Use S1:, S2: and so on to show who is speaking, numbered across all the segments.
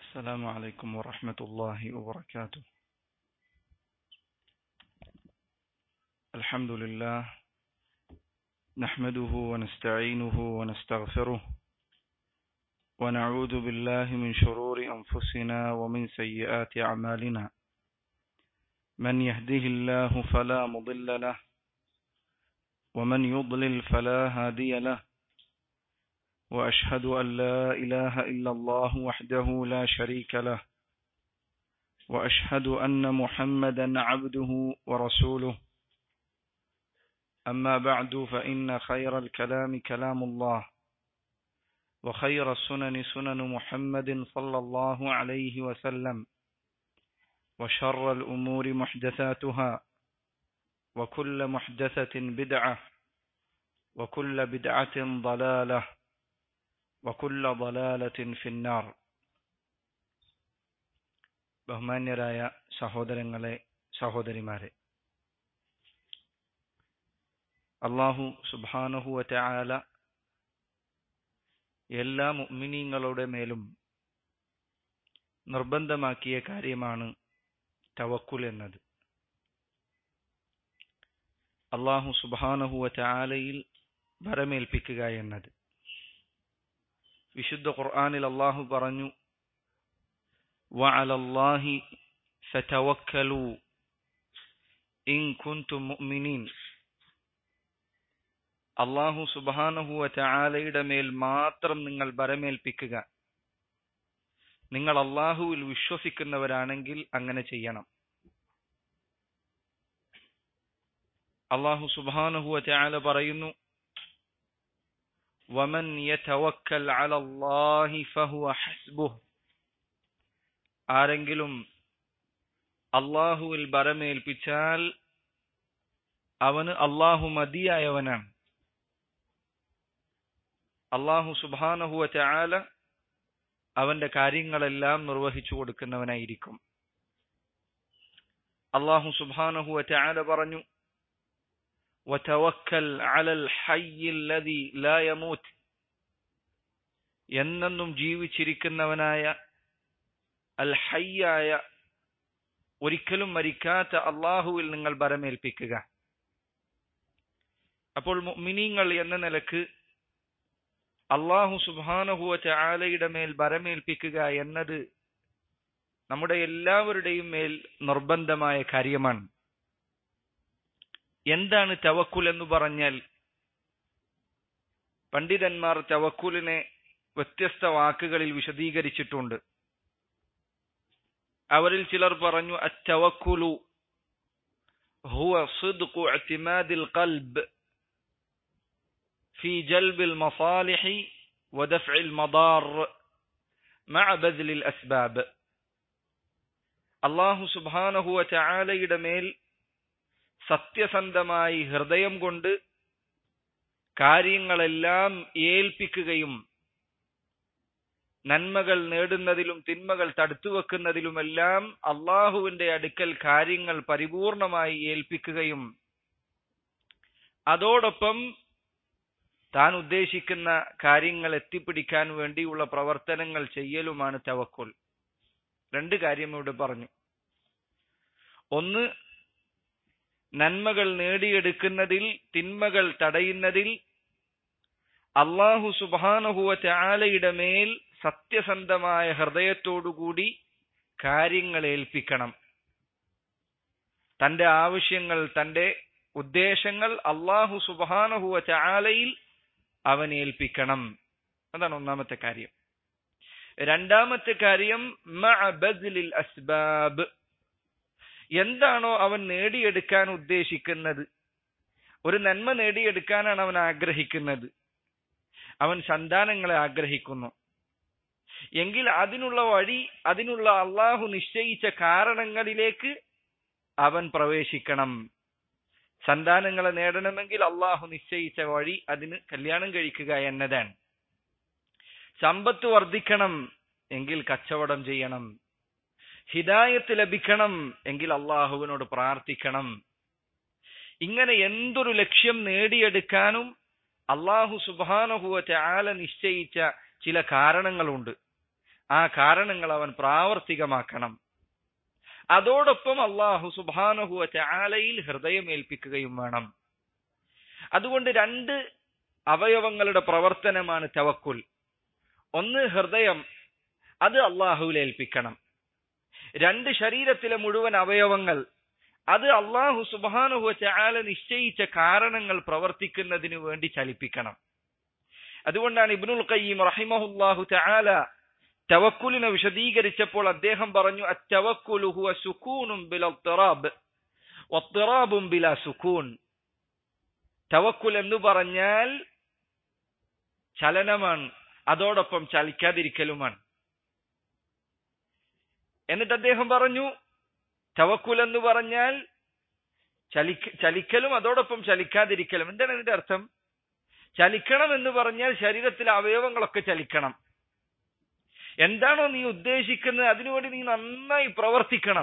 S1: السلام عليكم ورحمة الله وبركاته الحمد لله نحمده ونستعينه ونستغفره ونعوذ بالله من شرور أنفسنا ومن سيئات أعمالنا من يهده الله فلا مضل له ومن يضلل فلا هادي له واشهد ان لا اله الا الله وحده لا شريك له واشهد ان محمدا عبده ورسوله اما بعد فان خير الكلام كلام الله وخير السنن سنن محمد صلى الله عليه وسلم وشر الامور محدثاتها وكل محدثه بدعه وكل بدعه ضلاله വകുല്ല ضلالة في النار ബഹുമാന്യരായ സഹോദരങ്ങളെ സഹോദരിമാരെ അള്ളാഹു സുബാനഹു വറ്റആല എല്ലാ മുഅ്മിനീങ്ങളുടെ മേലും നിർബന്ധമാക്കിയ കാര്യമാണ് തവക്കുൽ എന്നത് അള്ളാഹു സുബാനഹു വറ്റആലയിൽ ഭരമേൽപ്പിക്കുക എന്നത് വിശുദ്ധ ഖുർആനിൽ അള്ളാഹു പറഞ്ഞു വഅലല്ലാഹി ഫതവക്കലു ഇൻ കുൻതും മുഅ്മിനീൻ അള്ളാഹു സുബ്ഹാനഹു വതആലയുടെ മേൽ മാത്രം നിങ്ങൾ ബരമേൽപ്പിക്കുക നിങ്ങൾ അള്ളാഹുവിൽ വിശ്വസിക്കുന്നവരാണെങ്കിൽ അങ്ങനെ ചെയ്യണം അള്ളാഹു സുബ്ഹാനഹു വതആല പറയുന്നു ومن يتوكل على الله فهو حسبه ആരെങ്കിലും അള്ളാഹുവിൽ ബരമേൽപ്പിച്ചാൽ അവന് അള്ളാഹു മതിയായവനാണ് അള്ളാഹു സുബാനഹുവ ചാല അവന്റെ കാര്യങ്ങളെല്ലാം നിർവഹിച്ചു കൊടുക്കുന്നവനായിരിക്കും അള്ളാഹു സുബാനഹുവ ചാല പറഞ്ഞു وتوكل على الحي الذي لا يموت എന്നെന്നും ജീവിച്ചിരിക്കുന്നവനായ അൽ ഹയ്യായ ഒരിക്കലും മരിക്കാത്ത അള്ളാഹുവിൽ നിങ്ങൾ ബരമേൽപ്പിക്കുക അപ്പോൾ മിനിങ്ങൾ എന്ന നിലക്ക് അള്ളാഹു സുബാനഹുവ ചാലയുടെ മേൽ ബരമേൽപ്പിക്കുക എന്നത് നമ്മുടെ എല്ലാവരുടെയും മേൽ നിർബന്ധമായ കാര്യമാണ് എന്താണ് തവക്കുൽ എന്ന് പറഞ്ഞാൽ പണ്ഡിതന്മാർ തവക്കുലിനെ വ്യത്യസ്ത വാക്കുകളിൽ വിശദീകരിച്ചിട്ടുണ്ട് അവരിൽ ചിലർ പറഞ്ഞു അത്തവക്കുലു هو صدق اعتماد القلب في جلب المصالح ودفع المضار مع بذل الأسباب الله سبحانه وتعالى മേൽ സത്യസന്ധമായി ഹൃദയം കൊണ്ട് കാര്യങ്ങളെല്ലാം ഏൽപ്പിക്കുകയും നന്മകൾ നേടുന്നതിലും തിന്മകൾ തടുത്തുവെക്കുന്നതിലുമെല്ലാം അള്ളാഹുവിന്റെ അടുക്കൽ കാര്യങ്ങൾ പരിപൂർണമായി ഏൽപ്പിക്കുകയും അതോടൊപ്പം താൻ ഉദ്ദേശിക്കുന്ന കാര്യങ്ങൾ എത്തിപ്പിടിക്കാൻ വേണ്ടിയുള്ള പ്രവർത്തനങ്ങൾ ചെയ്യലുമാണ് തവക്കുൽ രണ്ട് കാര്യം ഇവിടെ പറഞ്ഞു ഒന്ന് നന്മകൾ നേടിയെടുക്കുന്നതിൽ തിന്മകൾ തടയുന്നതിൽ അള്ളാഹു സുബാനഹുവ ചാലയുടെ മേൽ സത്യസന്ധമായ ഹൃദയത്തോടുകൂടി കാര്യങ്ങൾ ഏൽപ്പിക്കണം തന്റെ ആവശ്യങ്ങൾ തന്റെ ഉദ്ദേശങ്ങൾ അള്ളാഹു സുബാനഹുവ ചാലയിൽ അവൻ ഏൽപ്പിക്കണം അതാണ് ഒന്നാമത്തെ കാര്യം രണ്ടാമത്തെ കാര്യം അസ്ബാബ് എന്താണോ അവൻ നേടിയെടുക്കാൻ ഉദ്ദേശിക്കുന്നത് ഒരു നന്മ നേടിയെടുക്കാനാണ് അവൻ ആഗ്രഹിക്കുന്നത് അവൻ സന്താനങ്ങളെ ആഗ്രഹിക്കുന്നു എങ്കിൽ അതിനുള്ള വഴി അതിനുള്ള അള്ളാഹു നിശ്ചയിച്ച കാരണങ്ങളിലേക്ക് അവൻ പ്രവേശിക്കണം സന്താനങ്ങളെ നേടണമെങ്കിൽ അള്ളാഹു നിശ്ചയിച്ച വഴി അതിന് കല്യാണം കഴിക്കുക എന്നതാണ് സമ്പത്ത് വർദ്ധിക്കണം എങ്കിൽ കച്ചവടം ചെയ്യണം ഹിദായത്ത് ലഭിക്കണം എങ്കിൽ അള്ളാഹുവിനോട് പ്രാർത്ഥിക്കണം ഇങ്ങനെ എന്തൊരു ലക്ഷ്യം നേടിയെടുക്കാനും അള്ളാഹു സുബാനഹുവ ചാല നിശ്ചയിച്ച ചില കാരണങ്ങളുണ്ട് ആ കാരണങ്ങൾ അവൻ പ്രാവർത്തികമാക്കണം അതോടൊപ്പം അള്ളാഹു സുബാനഹുവ ചാലയിൽ ഹൃദയം ഏൽപ്പിക്കുകയും വേണം അതുകൊണ്ട് രണ്ട് അവയവങ്ങളുടെ പ്രവർത്തനമാണ് തവക്കുൽ ഒന്ന് ഹൃദയം അത് അള്ളാഹുവിൽ ഏൽപ്പിക്കണം രണ്ട് ശരീരത്തിലെ മുഴുവൻ അവയവങ്ങൾ അത് അള്ളാഹു സുബാനുഹു ചാല നിശ്ചയിച്ച കാരണങ്ങൾ പ്രവർത്തിക്കുന്നതിന് വേണ്ടി ചലിപ്പിക്കണം അതുകൊണ്ടാണ് ഇബ്നുൽ ഖയ്യിം റഹിമഹുല്ലാഹു ചാല തവക്കുലിനെ വിശദീകരിച്ചപ്പോൾ അദ്ദേഹം പറഞ്ഞു അത്തവക്കുലു ഹുവ സുക്കൂനും ബില ഇത്റാബ് വത്റാബും ബില സുക്കൂൻ തവക്കുൽ എന്ന് പറഞ്ഞാൽ ചലനമാണ് അതോടൊപ്പം ചലിക്കാതിരിക്കലുമാണ് എന്നിട്ട് അദ്ദേഹം പറഞ്ഞു തവക്കുൽ എന്ന് പറഞ്ഞാൽ ചലിക്ക ചലിക്കലും അതോടൊപ്പം ചലിക്കാതിരിക്കലും എന്താണ് ഇതിന്റെ അർത്ഥം ചലിക്കണം എന്ന് പറഞ്ഞാൽ ശരീരത്തിലെ അവയവങ്ങളൊക്കെ ചലിക്കണം എന്താണോ നീ ഉദ്ദേശിക്കുന്നത് അതിനുവേണ്ടി നീ നന്നായി പ്രവർത്തിക്കണം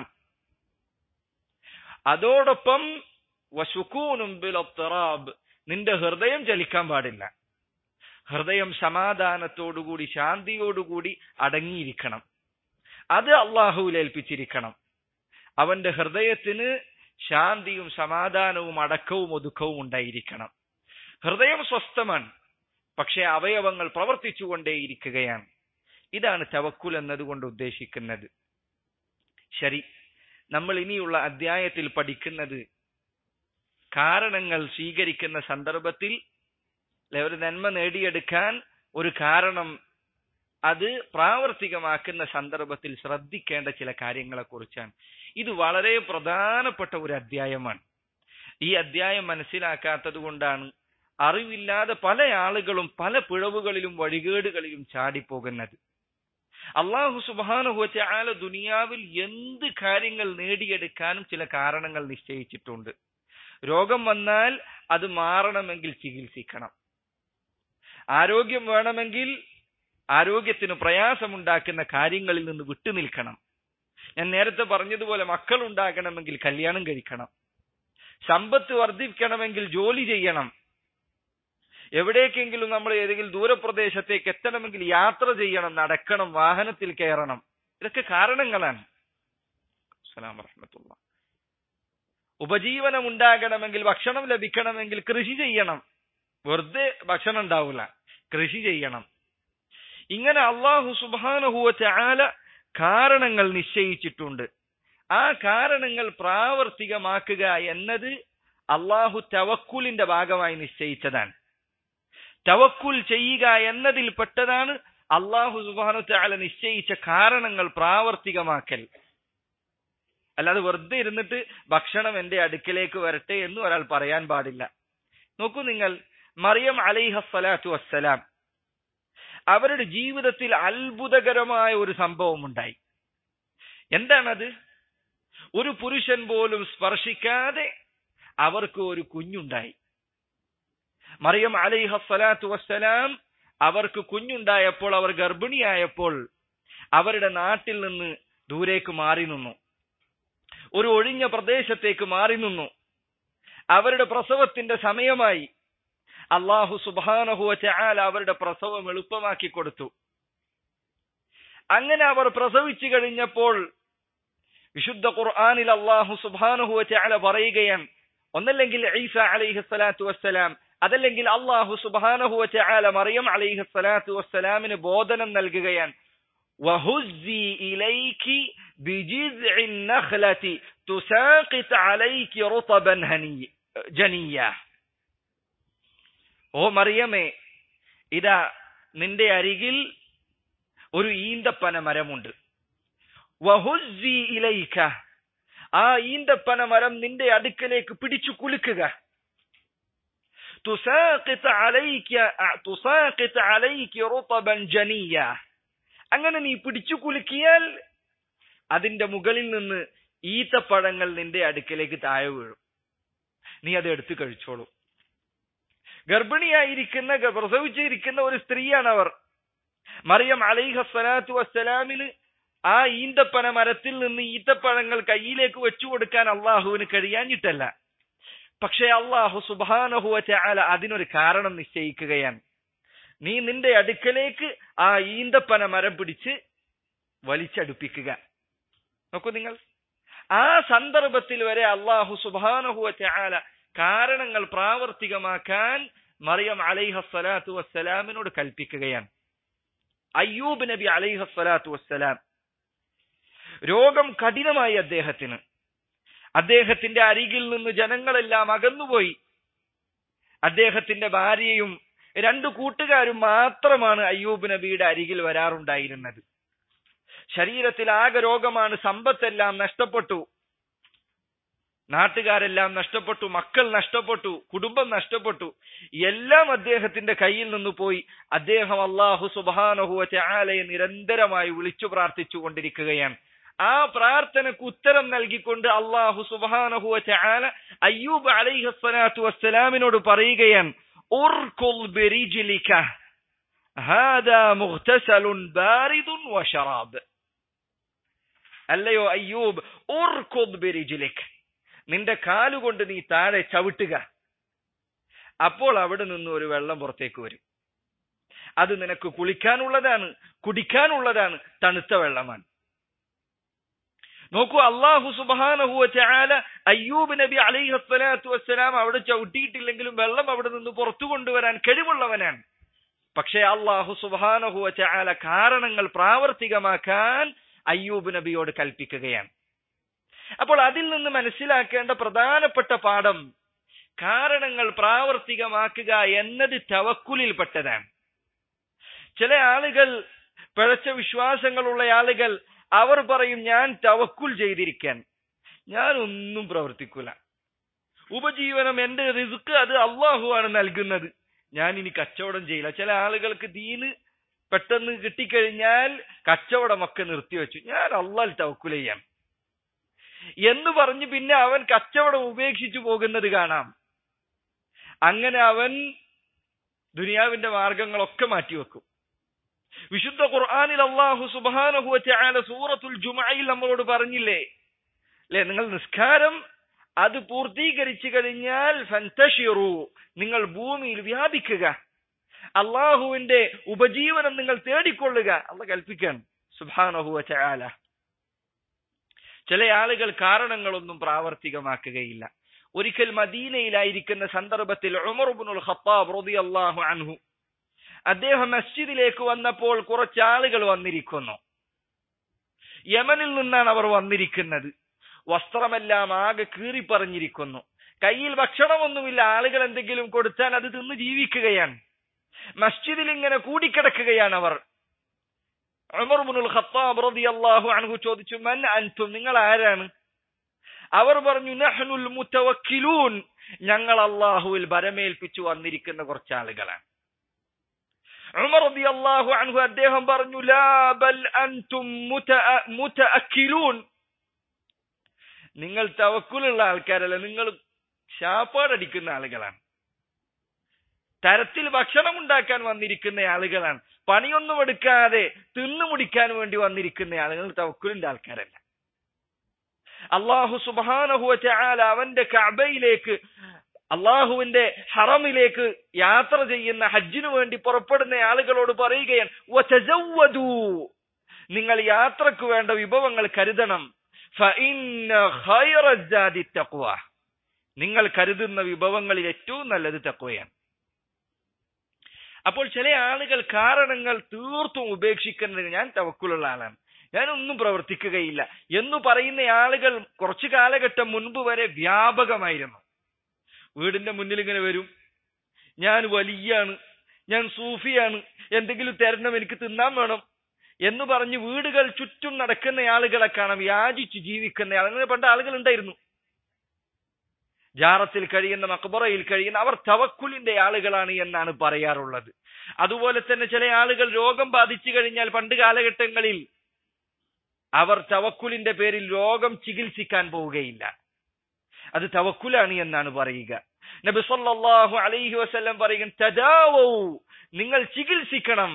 S1: അതോടൊപ്പം വശുക്കൂനും ബിലൊത്തറാബ് നിന്റെ ഹൃദയം ചലിക്കാൻ പാടില്ല ഹൃദയം സമാധാനത്തോടുകൂടി ശാന്തിയോടുകൂടി അടങ്ങിയിരിക്കണം അത് അള്ളാഹുവിൽ ഏൽപ്പിച്ചിരിക്കണം അവന്റെ ഹൃദയത്തിന് ശാന്തിയും സമാധാനവും അടക്കവും ഒതുക്കവും ഉണ്ടായിരിക്കണം ഹൃദയം സ്വസ്ഥമാണ് പക്ഷെ അവയവങ്ങൾ പ്രവർത്തിച്ചുകൊണ്ടേയിരിക്കുകയാണ് ഇതാണ് തവക്കുൽ എന്നതുകൊണ്ട് ഉദ്ദേശിക്കുന്നത് ശരി നമ്മൾ ഇനിയുള്ള അധ്യായത്തിൽ പഠിക്കുന്നത് കാരണങ്ങൾ സ്വീകരിക്കുന്ന സന്ദർഭത്തിൽ ഒരു നന്മ നേടിയെടുക്കാൻ ഒരു കാരണം അത് പ്രാവർത്തികമാക്കുന്ന സന്ദർഭത്തിൽ ശ്രദ്ധിക്കേണ്ട ചില കാര്യങ്ങളെ കുറിച്ചാണ് ഇത് വളരെ പ്രധാനപ്പെട്ട ഒരു അധ്യായമാണ് ഈ അധ്യായം മനസ്സിലാക്കാത്തത് കൊണ്ടാണ് അറിവില്ലാതെ പല ആളുകളും പല പിഴവുകളിലും വഴികേടുകളിലും ചാടിപ്പോകുന്നത് അള്ളാഹു സുബാനുഹുവച്ച ആല ദുനിയാവിൽ എന്ത് കാര്യങ്ങൾ നേടിയെടുക്കാനും ചില കാരണങ്ങൾ നിശ്ചയിച്ചിട്ടുണ്ട് രോഗം വന്നാൽ അത് മാറണമെങ്കിൽ ചികിത്സിക്കണം ആരോഗ്യം വേണമെങ്കിൽ ആരോഗ്യത്തിന് പ്രയാസമുണ്ടാക്കുന്ന കാര്യങ്ങളിൽ നിന്ന് വിട്ടുനിൽക്കണം ഞാൻ നേരത്തെ പറഞ്ഞതുപോലെ മക്കൾ ഉണ്ടാകണമെങ്കിൽ കല്യാണം കഴിക്കണം സമ്പത്ത് വർദ്ധിക്കണമെങ്കിൽ ജോലി ചെയ്യണം എവിടേക്കെങ്കിലും നമ്മൾ ഏതെങ്കിലും ദൂരപ്രദേശത്തേക്ക് എത്തണമെങ്കിൽ യാത്ര ചെയ്യണം നടക്കണം വാഹനത്തിൽ കയറണം ഇതൊക്കെ കാരണങ്ങളാണ് അസ്സലാം വറഹമത്തുള്ള ഉപജീവനം ഉണ്ടാകണമെങ്കിൽ ഭക്ഷണം ലഭിക്കണമെങ്കിൽ കൃഷി ചെയ്യണം വെറുതെ ഭക്ഷണം ഉണ്ടാവില്ല കൃഷി ചെയ്യണം ഇങ്ങനെ അള്ളാഹു സുബാനഹുവ ചാല കാരണങ്ങൾ നിശ്ചയിച്ചിട്ടുണ്ട് ആ കാരണങ്ങൾ പ്രാവർത്തികമാക്കുക എന്നത് അള്ളാഹു തവക്കുലിന്റെ ഭാഗമായി നിശ്ചയിച്ചതാണ് തവക്കുൽ ചെയ്യുക എന്നതിൽ പെട്ടതാണ് അള്ളാഹു സുബാനു ചാല നിശ്ചയിച്ച കാരണങ്ങൾ പ്രാവർത്തികമാക്കൽ അല്ലാതെ വെറുതെ ഇരുന്നിട്ട് ഭക്ഷണം എന്റെ അടുക്കിലേക്ക് വരട്ടെ എന്ന് ഒരാൾ പറയാൻ പാടില്ല നോക്കൂ നിങ്ങൾ മറിയം അലൈഹസ്സലാത്തു വസ്സലാം അവരുടെ ജീവിതത്തിൽ അത്ഭുതകരമായ ഒരു സംഭവം ഉണ്ടായി എന്താണത് ഒരു പുരുഷൻ പോലും സ്പർശിക്കാതെ അവർക്ക് ഒരു കുഞ്ഞുണ്ടായി മറിയം അലൈഹസ്സലാത്തു വസ്സലാം അവർക്ക് കുഞ്ഞുണ്ടായപ്പോൾ അവർ ഗർഭിണിയായപ്പോൾ അവരുടെ നാട്ടിൽ നിന്ന് ദൂരേക്ക് മാറി നിന്നു ഒരു ഒഴിഞ്ഞ പ്രദേശത്തേക്ക് മാറി നിന്നു അവരുടെ പ്രസവത്തിന്റെ സമയമായി അള്ളാഹു സുബാനഹുവ ചാൽ അവരുടെ പ്രസവം എളുപ്പമാക്കി കൊടുത്തു അങ്ങനെ അവർ പ്രസവിച്ചു കഴിഞ്ഞപ്പോൾ വിശുദ്ധ ഖുർആാനിൽ അള്ളാഹു സുബാനഹുവ ചാല പറയുകയാണ് ഒന്നല്ലെങ്കിൽ ഈസ അലൈഹി സ്വലാത്തു വസ്സലാം അതല്ലെങ്കിൽ അള്ളാഹു സുബാനഹുവ ചാല മറിയം അലൈഹി സ്വലാത്തു വസ്സലാമിന് ബോധനം നൽകുകയാണ് وهزي إليك بجذع النخلة تساقط عليك رطبا جنيا ഓ മറിയമേ ഇതാ നിന്റെ അരികിൽ ഒരു ഈന്തപ്പന മരമുണ്ട് വഹുസി ഇലയിക്ക ആ ഈന്തപ്പന മരം നിന്റെ അടുക്കലേക്ക് പിടിച്ചു കുലുക്കുക അങ്ങനെ നീ പിടിച്ചു കുലുക്കിയാൽ അതിന്റെ മുകളിൽ നിന്ന് ഈത്തപ്പഴങ്ങൾ നിന്റെ അടുക്കലേക്ക് താഴെ വീഴും നീ അത് എടുത്തു കഴിച്ചോളൂ ഗർഭിണിയായിരിക്കുന്ന പ്രസവിച്ചിരിക്കുന്ന ഒരു സ്ത്രീയാണ് അവർ മറിയം അലൈഹ സ്വലാത്തു വസ്സലാമിന് ആ ഈന്തപ്പന മരത്തിൽ നിന്ന് ഈത്തപ്പഴങ്ങൾ കയ്യിലേക്ക് വെച്ചു കൊടുക്കാൻ അള്ളാഹുവിന് കഴിയാഞ്ഞിട്ടല്ല പക്ഷേ അള്ളാഹു സുബാനഹുവ ചാല അതിനൊരു കാരണം നിശ്ചയിക്കുകയാണ് നീ നിന്റെ അടുക്കലേക്ക് ആ ഈന്തപ്പന മരം പിടിച്ച്
S2: വലിച്ചടുപ്പിക്കുക നോക്കൂ നിങ്ങൾ ആ സന്ദർഭത്തിൽ വരെ അള്ളാഹു സുബാനഹുവ ചാല കാരണങ്ങൾ പ്രാവർത്തികമാക്കാൻ മറിയം അലൈഹസ്സലാത്തു വസ്സലാമിനോട് കൽപ്പിക്കുകയാണ് അയ്യൂബ് നബി അലൈഹസ്സലാത്തു വസ്സലാം രോഗം കഠിനമായി അദ്ദേഹത്തിന് അദ്ദേഹത്തിന്റെ അരികിൽ നിന്ന് ജനങ്ങളെല്ലാം അകന്നുപോയി അദ്ദേഹത്തിന്റെ ഭാര്യയും രണ്ടു കൂട്ടുകാരും മാത്രമാണ് അയ്യൂബ് നബിയുടെ അരികിൽ വരാറുണ്ടായിരുന്നത് ശരീരത്തിൽ ആകെ രോഗമാണ് സമ്പത്തെല്ലാം നഷ്ടപ്പെട്ടു നാട്ടുകാരെല്ലാം നഷ്ടപ്പെട്ടു മക്കൾ നഷ്ടപ്പെട്ടു കുടുംബം നഷ്ടപ്പെട്ടു എല്ലാം അദ്ദേഹത്തിന്റെ കയ്യിൽ നിന്ന് പോയി അദ്ദേഹം അള്ളാഹു സുബാനഹുവ ചാലയെ നിരന്തരമായി വിളിച്ചു പ്രാർത്ഥിച്ചു കൊണ്ടിരിക്കുകയാണ് ആ പ്രാർത്ഥനക്ക് ഉത്തരം നൽകിക്കൊണ്ട് അള്ളാഹു സുബാനഹുവ ചാല അയ്യൂബ് അലൈഹസ്സലാത്തു വസ്സലാമിനോട് പറയുകയാണ് ഉർകുൽ ബിരിജ്ലിക ഹാദാ മുഗ്തസലുൻ ബാരിദുൻ വശറാബ് അല്ലയോ അയ്യൂബ് ഉർകുദ് ബിരിജ്ലിക് നിന്റെ കാലുകൊണ്ട് നീ താഴെ ചവിട്ടുക അപ്പോൾ അവിടെ നിന്ന് ഒരു വെള്ളം പുറത്തേക്ക് വരും അത് നിനക്ക് കുളിക്കാനുള്ളതാണ് കുടിക്കാനുള്ളതാണ് തണുത്ത വെള്ളമാണ് നോക്കൂ അള്ളാഹു സുബാനഹുവ ചാല അയ്യൂബ് നബി അലൈഹി സ്വലാത്തു വസ്സലാം അവിടെ ചവിട്ടിയിട്ടില്ലെങ്കിലും വെള്ളം അവിടെ നിന്ന് പുറത്തു കൊണ്ടുവരാൻ കഴിവുള്ളവനാണ് പക്ഷേ അള്ളാഹു സുബാനഹുവ ചാല കാരണങ്ങൾ പ്രാവർത്തികമാക്കാൻ അയ്യൂബ് നബിയോട് കൽപ്പിക്കുകയാണ് അപ്പോൾ അതിൽ നിന്ന് മനസ്സിലാക്കേണ്ട പ്രധാനപ്പെട്ട പാഠം കാരണങ്ങൾ പ്രാവർത്തികമാക്കുക എന്നത് തവക്കുലിൽപ്പെട്ടതാണ് ചില ആളുകൾ പിഴച്ച വിശ്വാസങ്ങളുള്ള ആളുകൾ അവർ പറയും ഞാൻ തവക്കുൽ ചെയ്തിരിക്കാൻ ഞാൻ ഒന്നും പ്രവർത്തിക്കൂല ഉപജീവനം എന്റെ റിസ്ക് അത് അള്ളാഹു ആണ് നൽകുന്നത് ഞാൻ ഇനി കച്ചവടം ചെയ്യില്ല ചില ആളുകൾക്ക് ദീന് പെട്ടെന്ന് കിട്ടിക്കഴിഞ്ഞാൽ കച്ചവടമൊക്കെ നിർത്തിവെച്ചു ഞാൻ അള്ളാൽ തവക്കുൽ ചെയ്യാം എന്ന് പറഞ്ഞ് പിന്നെ അവൻ കച്ചവടം ഉപേക്ഷിച്ചു പോകുന്നത് കാണാം അങ്ങനെ അവൻ ദുനിയാവിന്റെ മാർഗങ്ങളൊക്കെ മാറ്റിവെക്കും വിശുദ്ധ ഖുർആാനിൽ അള്ളാഹു സുബാനഹുല സൂറത്തുൽ ജുമയിൽ നമ്മളോട് പറഞ്ഞില്ലേ അല്ലെ നിങ്ങൾ നിസ്കാരം അത് പൂർത്തീകരിച്ചു കഴിഞ്ഞാൽ ഫന്തഷിറു നിങ്ങൾ ഭൂമിയിൽ വ്യാപിക്കുക അള്ളാഹുവിന്റെ ഉപജീവനം നിങ്ങൾ തേടിക്കൊള്ളുക അള്ള കൽപ്പിക്കാൻ സുബാനഹുവ ചാല ചില ആളുകൾ കാരണങ്ങളൊന്നും പ്രാവർത്തികമാക്കുകയില്ല ഒരിക്കൽ മദീനയിലായിരിക്കുന്ന സന്ദർഭത്തിൽ ഉമർബുൽ ഖത്താബ് റളിയല്ലാഹു അൻഹു അദ്ദേഹം മസ്ജിദിലേക്ക് വന്നപ്പോൾ കുറച്ച് ആളുകൾ വന്നിരിക്കുന്നു യമനിൽ നിന്നാണ് അവർ വന്നിരിക്കുന്നത് വസ്ത്രമെല്ലാം ആകെ കീറിപ്പറഞ്ഞിരിക്കുന്നു കയ്യിൽ ഭക്ഷണമൊന്നുമില്ല ആളുകൾ എന്തെങ്കിലും കൊടുത്താൽ അത് തിന്ന് ജീവിക്കുകയാണ് മസ്ജിദിൽ ഇങ്ങനെ കൂടിക്കിടക്കുകയാണ് അവർ ഉമർബുൽ ഖത്താബ് റളിയല്ലാഹു അൻഹു ചോദിച്ചു മൻ അൻതും നിങ്ങൾ ആരാണ് അവർ പറഞ്ഞു നഹ്നുൽ മുതവക്കിലൂൻ ഞങ്ങൾ അള്ളാഹുവിൽ ഭരമേൽപ്പിച്ചു വന്നിരിക്കുന്ന കുറച്ച് ആളുകളാണ് ഉമർ റളിയല്ലാഹു അൻഹു അദ്ദേഹം പറഞ്ഞു ലാ ബൽ അൻതും മുതഅക്കിലൂൻ നിങ്ങൾ തവക്കുലുള്ള ആൾക്കാരല്ല നിങ്ങൾ ശാപ്പാടടിക്കുന്ന ആളുകളാണ് തരത്തിൽ ഭക്ഷണം ഉണ്ടാക്കാൻ വന്നിരിക്കുന്ന ആളുകളാണ് പണിയൊന്നും എടുക്കാതെ തിന്നു മുടിക്കാൻ വേണ്ടി വന്നിരിക്കുന്ന ആളുകൾ തവക്കുലിന്റെ ആൾക്കാരല്ല അള്ളാഹു സുബാനഹുവ ചാല അവന്റെ കഅബയിലേക്ക് അള്ളാഹുവിന്റെ ഹറമിലേക്ക് യാത്ര ചെയ്യുന്ന ഹജ്ജിനു വേണ്ടി പുറപ്പെടുന്ന ആളുകളോട് പറയുകയാണ് "വതസവ്വദൂ." നിങ്ങൾ യാത്രക്ക് വേണ്ട വിഭവങ്ങൾ കരുതണം ഫഇന്ന ഖൈറ الزاد التقوى. നിങ്ങൾ കരുതുന്ന വിഭവങ്ങളിൽ ഏറ്റവും നല്ലത് തക്വയാണ് അപ്പോൾ ചില ആളുകൾ കാരണങ്ങൾ തീർത്തും ഉപേക്ഷിക്കുന്നത് ഞാൻ തവക്കുലുള്ള ആളാണ് ഞാനൊന്നും പ്രവർത്തിക്കുകയില്ല എന്ന് പറയുന്ന ആളുകൾ കുറച്ചു കാലഘട്ടം മുൻപ് വരെ വ്യാപകമായിരുന്നു വീടിന്റെ മുന്നിൽ ഇങ്ങനെ വരും ഞാൻ വലിയാണ് ഞാൻ സൂഫിയാണ് എന്തെങ്കിലും തരണം എനിക്ക് തിന്നാൻ വേണം എന്ന് പറഞ്ഞ് വീടുകൾ ചുറ്റും നടക്കുന്ന ആളുകളെ കാണാം യാചിച്ച് ജീവിക്കുന്ന ആളുകൾ അങ്ങനെ പണ്ട് ആളുകൾ ഉണ്ടായിരുന്നു ജാറത്തിൽ കഴിയുന്ന മക്ബറയിൽ കഴിയുന്ന അവർ തവക്കുലിന്റെ ആളുകളാണ് എന്നാണ് പറയാറുള്ളത് അതുപോലെ തന്നെ ചില ആളുകൾ രോഗം ബാധിച്ചു കഴിഞ്ഞാൽ പണ്ട് കാലഘട്ടങ്ങളിൽ അവർ തവക്കുലിന്റെ പേരിൽ രോഗം ചികിത്സിക്കാൻ പോവുകയില്ല അത് തവക്കുലാണ് എന്നാണ് പറയുക നബി സല്ലല്ലാഹു അലൈഹി വസല്ലം പറയുക തദാവൂ നിങ്ങൾ ചികിത്സിക്കണം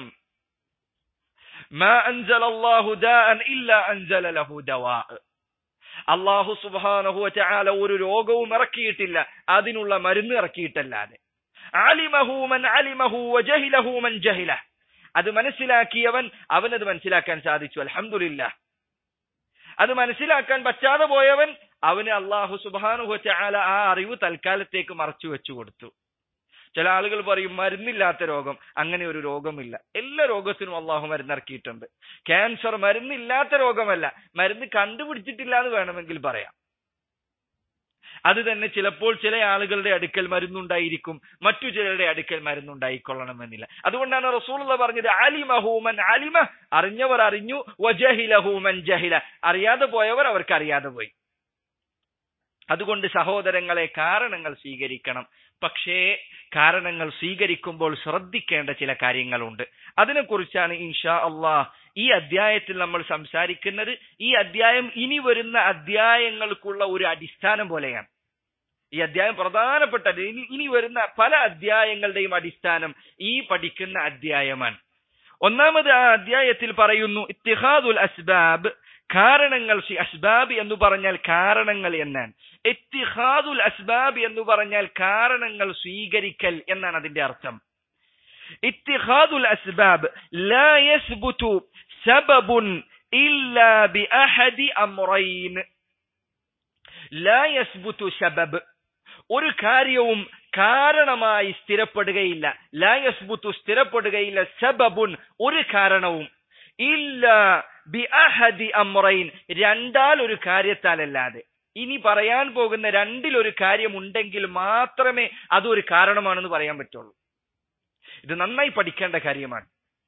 S2: മാ അൻസല അല്ലാഹു ദാഅൻ ഇല്ലാ അൻസല ലഹു ദവാ അള്ളാഹു സുബ്ഹാനഹു വതആല ഒരു രോഗവും ഇറക്കിയിട്ടില്ല അതിനുള്ള മരുന്ന് ഇറക്കിയിട്ടല്ലാതെ അലിമഹു മൻ അലിമഹു വജഹിലഹു മൻ ജഹില അത് മനസ്സിലാക്കിയവൻ അവനത് മനസ്സിലാക്കാൻ സാധിച്ചു അൽഹംദുലില്ല അത് മനസ്സിലാക്കാൻ പറ്റാതെ പോയവൻ അവന് അള്ളാഹു സുബാനുഹു ചാല ആ അറിവ് തൽക്കാലത്തേക്ക് മറച്ചു വെച്ചു കൊടുത്തു ചില ആളുകൾ പറയും മരുന്നില്ലാത്ത രോഗം അങ്ങനെ ഒരു രോഗമില്ല എല്ലാ രോഗത്തിനും അള്ളാഹു മരുന്നിറക്കിയിട്ടുണ്ട് ക്യാൻസർ മരുന്നില്ലാത്ത രോഗമല്ല മരുന്ന് കണ്ടുപിടിച്ചിട്ടില്ല എന്ന് വേണമെങ്കിൽ പറയാം അത് തന്നെ ചിലപ്പോൾ ചില ആളുകളുടെ അടുക്കൽ മരുന്നുണ്ടായിരിക്കും മറ്റു ചിലരുടെ അടുക്കൽ മരുന്നുണ്ടായിക്കൊള്ളണമെന്നില്ല അതുകൊണ്ടാണ് റസൂലുള്ള പറഞ്ഞത് ആലിമഹൂമൻ ആലിമ അറിഞ്ഞവർ അറിഞ്ഞു വജഹിലഹൂമൻ ജഹില അറിയാതെ പോയവർ അവർക്ക് അറിയാതെ പോയി അതുകൊണ്ട് സഹോദരങ്ങളെ കാരണങ്ങൾ സ്വീകരിക്കണം പക്ഷേ കാരണങ്ങൾ സ്വീകരിക്കുമ്പോൾ ശ്രദ്ധിക്കേണ്ട ചില കാര്യങ്ങളുണ്ട് അതിനെക്കുറിച്ചാണ് ഇൻഷാ അള്ളാഹ് ഈ അധ്യായത്തിൽ നമ്മൾ സംസാരിക്കുന്നത് ഈ അധ്യായം ഇനി വരുന്ന അധ്യായങ്ങൾക്കുള്ള ഒരു അടിസ്ഥാനം പോലെയാണ് ഈ അധ്യായം പ്രധാനപ്പെട്ടത് ഇനി ഇനി വരുന്ന പല അധ്യായങ്ങളുടെയും അടിസ്ഥാനം ഈ പഠിക്കുന്ന അധ്യായമാണ് ഒന്നാമത് ആ അധ്യായത്തിൽ പറയുന്നു ഇത്തിഹാദുൽ അസ്ബാബ് കാരണങ്ങൾ അസ്ബാബ് എന്ന് പറഞ്ഞാൽ കാരണങ്ങൾ എന്നാണ് ഇത്തിഹാദുൽ അസ്ബാബ് എന്ന് പറഞ്ഞാൽ കാരണങ്ങൾ സ്വീകരിക്കൽ എന്നാണ് അതിന്റെ അർത്ഥം ഇത്തിഹാദുൽ അസ്ബാബ് ലാ യസ്ബുതു സബബുൻ ഇല്ലാ ബി അഹദി അംറൈൻ ലാ യസ്ബുതു സബബ് ഒരു കാര്യവും കാരണമായി സ്ഥിരപ്പെടുകയില്ല ലാ യസ്ബുത്തു സ്ഥിരപ്പെടുകയില്ല സബബുൻ ഒരു കാരണവും ഇല്ല ബി അഹദി അമ്രൈൻ രണ്ടാൽ ഒരു കാര്യത്താലല്ലാതെ ഇനി പറയാൻ പോകുന്ന രണ്ടിൽ ഒരു കാര്യം ഉണ്ടെങ്കിൽ മാത്രമേ അതൊരു കാരണമാണെന്ന് പറയാൻ പറ്റുള്ളൂ ഇത് നന്നായി പഠിക്കേണ്ട കാര്യമാണ്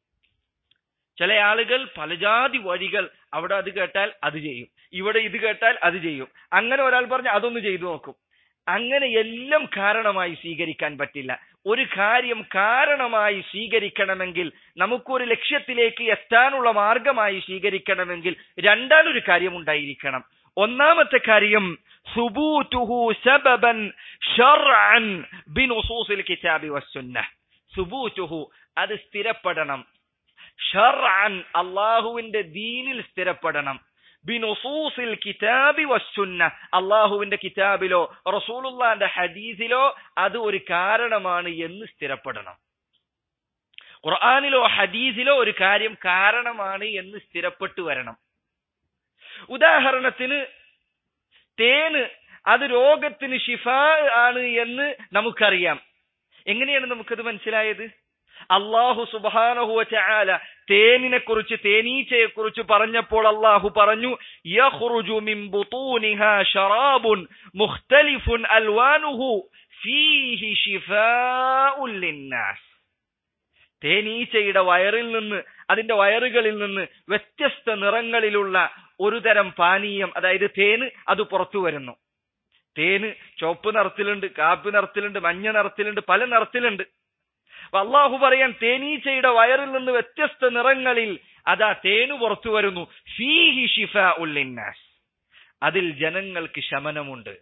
S2: ചില ആളുകൾ പലജാതി വഴികൾ അവിടെ അത് കേട്ടാൽ അത് ചെയ്യും ഇവിടെ ഇത് കേട്ടാൽ അത് ചെയ്യും അങ്ങനെ ഒരാൾ പറഞ്ഞ് അതൊന്ന് ചെയ്തു നോക്കും അങ്ങനെ എല്ലാം കാരണമായി സ്വീകരിക്കാൻ പറ്റില്ല ഒരു കാര്യം കാരണമായി സ്വീകരിക്കണമെങ്കിൽ നമുക്കൊരു ലക്ഷ്യത്തിലേക്ക് എത്താനുള്ള മാർഗമായി സ്വീകരിക്കണമെങ്കിൽ രണ്ടാലൊരു കാര്യം ഉണ്ടായിരിക്കണം ഒന്നാമത്തെ കാര്യം സുബൂതുഹു സബബൻ ഷർഅൻ ബിനുസൂസിൽ കിതാബി വസ്സുന്ന സുബൂതുഹു അത് സ്ഥിരപ്പെടണം ഷർഅൻ അള്ളാഹുവിന്റെ ദീനിൽ സ്ഥിരപ്പെടണം ബിനുസൂസിൽ കിതാബി വസ്സുന്ന അള്ളാഹുവിന്റെ കിതാബിലോ റസൂലുള്ളാന്റെ ഹദീസിലോ അത് ഒരു കാരണമാണ് എന്ന് സ്ഥിരപ്പെടണം ഖുർആാനിലോ ഹദീസിലോ ഒരു കാര്യം കാരണമാണ് എന്ന് സ്ഥിരപ്പെട്ടു വരണം ഉദാഹരണത്തിന് തേന് അത് രോഗത്തിന് ഷിഫ ആണ് എന്ന് നമുക്കറിയാം എങ്ങനെയാണ് നമുക്കത് മനസ്സിലായത് അള്ളാഹു സുബാനഹുവ ചാല തേനിനെ കുറിച്ച് തേനീച്ചയെ കുറിച്ച് പറഞ്ഞപ്പോൾ അള്ളാഹു പറഞ്ഞു യഖ്റുജു മിൻ ബുതൂനിഹാ ശറാബുൻ മുഖ്തലിഫുൻ അൽവാനുഹു ഫീഹി ശിഫാഉൻ ലിന്നാസ് തേനീച്ചയുടെ വയറിൽ നിന്ന് അതിന്റെ വയറുകളിൽ നിന്ന് വ്യത്യസ്ത നിറങ്ങളിലുള്ള ഒരു തരം പാനീയം അതായത് തേന് അത് പുറത്തു വരുന്നു തേന് ചുവപ്പ് നിറത്തിലുണ്ട് കാപ്പി നിറത്തിലുണ്ട് മഞ്ഞ നിറത്തിലുണ്ട് പല നിറത്തിലുണ്ട് അപ്പൊ അള്ളാഹു പറയാൻ തേനീച്ചയുടെ വയറിൽ നിന്ന് വ്യത്യസ്ത നിറങ്ങളിൽ അതാ തേന് പുറത്തു വരുന്നു ഫീഹി ഷിഫ ഉല്ലിന്നാസ് അതിൽ ജനങ്ങൾക്ക് ശമനമുണ്ട്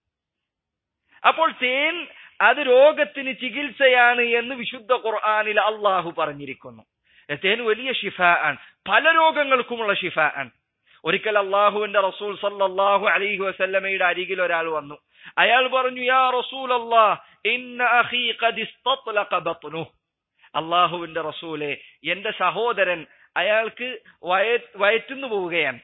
S2: അപ്പോൾ തേൻ അത് രോഗത്തിന് ചികിത്സയാണ് എന്ന് വിശുദ്ധ ഖുർആാനിൽ അള്ളാഹു പറഞ്ഞിരിക്കുന്നു തേൻ വലിയ ഷിഫ ആണ് പല രോഗങ്ങൾക്കുമുള്ള ഷിഫ ആണ് ഒരിക്കൽ അള്ളാഹുവിന്റെ റസൂൽ സല്ലല്ലാഹു അലൈഹി വസല്ലമയുടെ അരികിൽ ഒരാൾ വന്നു അയാൾ പറഞ്ഞു യാ റസൂൽ അള്ളാഹുവിന്റെ റസൂലെ എന്റെ സഹോദരൻ അയാൾക്ക് വയ വയറ്റുന്നു പോവുകയാണ്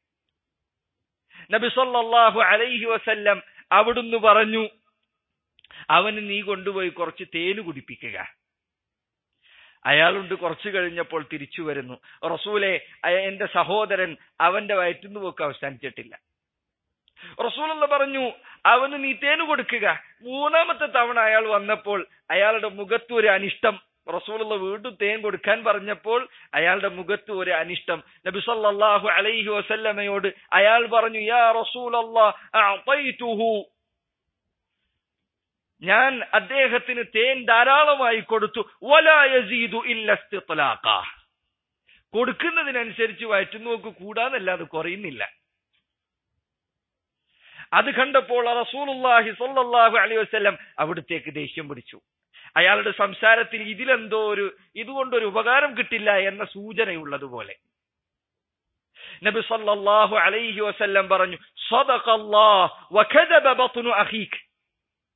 S2: നബി സല്ലല്ലാഹു അലൈഹി വസല്ലം അവിടുന്ന് പറഞ്ഞു അവന് നീ കൊണ്ടുപോയി കുറച്ച് തേന് കുടിപ്പിക്കുക അയാളുണ്ട് കുറച്ചു കഴിഞ്ഞപ്പോൾ തിരിച്ചു വരുന്നു റസൂലെ എന്റെ സഹോദരൻ അവന്റെ വയറ്റുന്നു പോക്ക് അവസാനിച്ചിട്ടില്ല റസൂലുള്ള പറഞ്ഞു അവന് നീ തേന് കൊടുക്കുക മൂന്നാമത്തെ തവണ അയാൾ വന്നപ്പോൾ അയാളുടെ മുഖത്ത് ഒരു അനിഷ്ടം റസൂലുള്ള വീണ്ടും തേൻ കൊടുക്കാൻ പറഞ്ഞപ്പോൾ അയാളുടെ മുഖത്ത് ഒരു അനിഷ്ടം നബി സല്ലല്ലാഹു അലൈഹി വസല്ലമയോട് അയാൾ പറഞ്ഞു യാ റസൂലല്ലാഹു ഞാൻ അദ്ദേഹത്തിന് തേൻ ധാരാളമായി കൊടുത്തു വലായസീദു ഇല്ലസ്തിത്ലാക്ക കൊടുക്കുന്നതിനനുസരിച്ച് വയറ്റുനോക്ക് കൂടാന്നല്ലാതെ കുറയുന്നില്ല അത് കണ്ടപ്പോൾ റസൂലുള്ളാഹി സ്വല്ലല്ലാഹു അലൈഹി വസല്ലം അവിടത്തേക്ക് ദേഷ്യം പിടിച്ചു അയാളുടെ സംസാരത്തിൽ ഇതിലെന്തോ ഒരു ഇതുകൊണ്ടൊരു ഉപകാരം കിട്ടില്ല എന്ന സൂചനയുള്ളതുപോലെ നബി സല്ലല്ലാഹു അലൈഹി വസല്ലം പറഞ്ഞു സദഖല്ലാഹ് വകദബ ബത്നു അഖീക്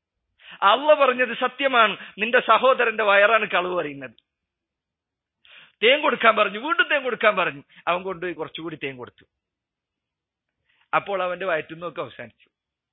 S2: അള്ള പറഞ്ഞത് സത്യമാണ് നിന്റെ സഹോദരന്റെ വയറാണ് കളവ് പറയുന്നത് തേൻ കൊടുക്കാൻ പറഞ്ഞു വീണ്ടും തേൻ കൊടുക്കാൻ പറഞ്ഞു അവൻ കൊണ്ടുപോയി കുറച്ചുകൂടി തേൻ കൊടുത്തു അപ്പോൾ അവന്റെ വയറ്റുന്നൊക്കെ അവസാനിച്ചു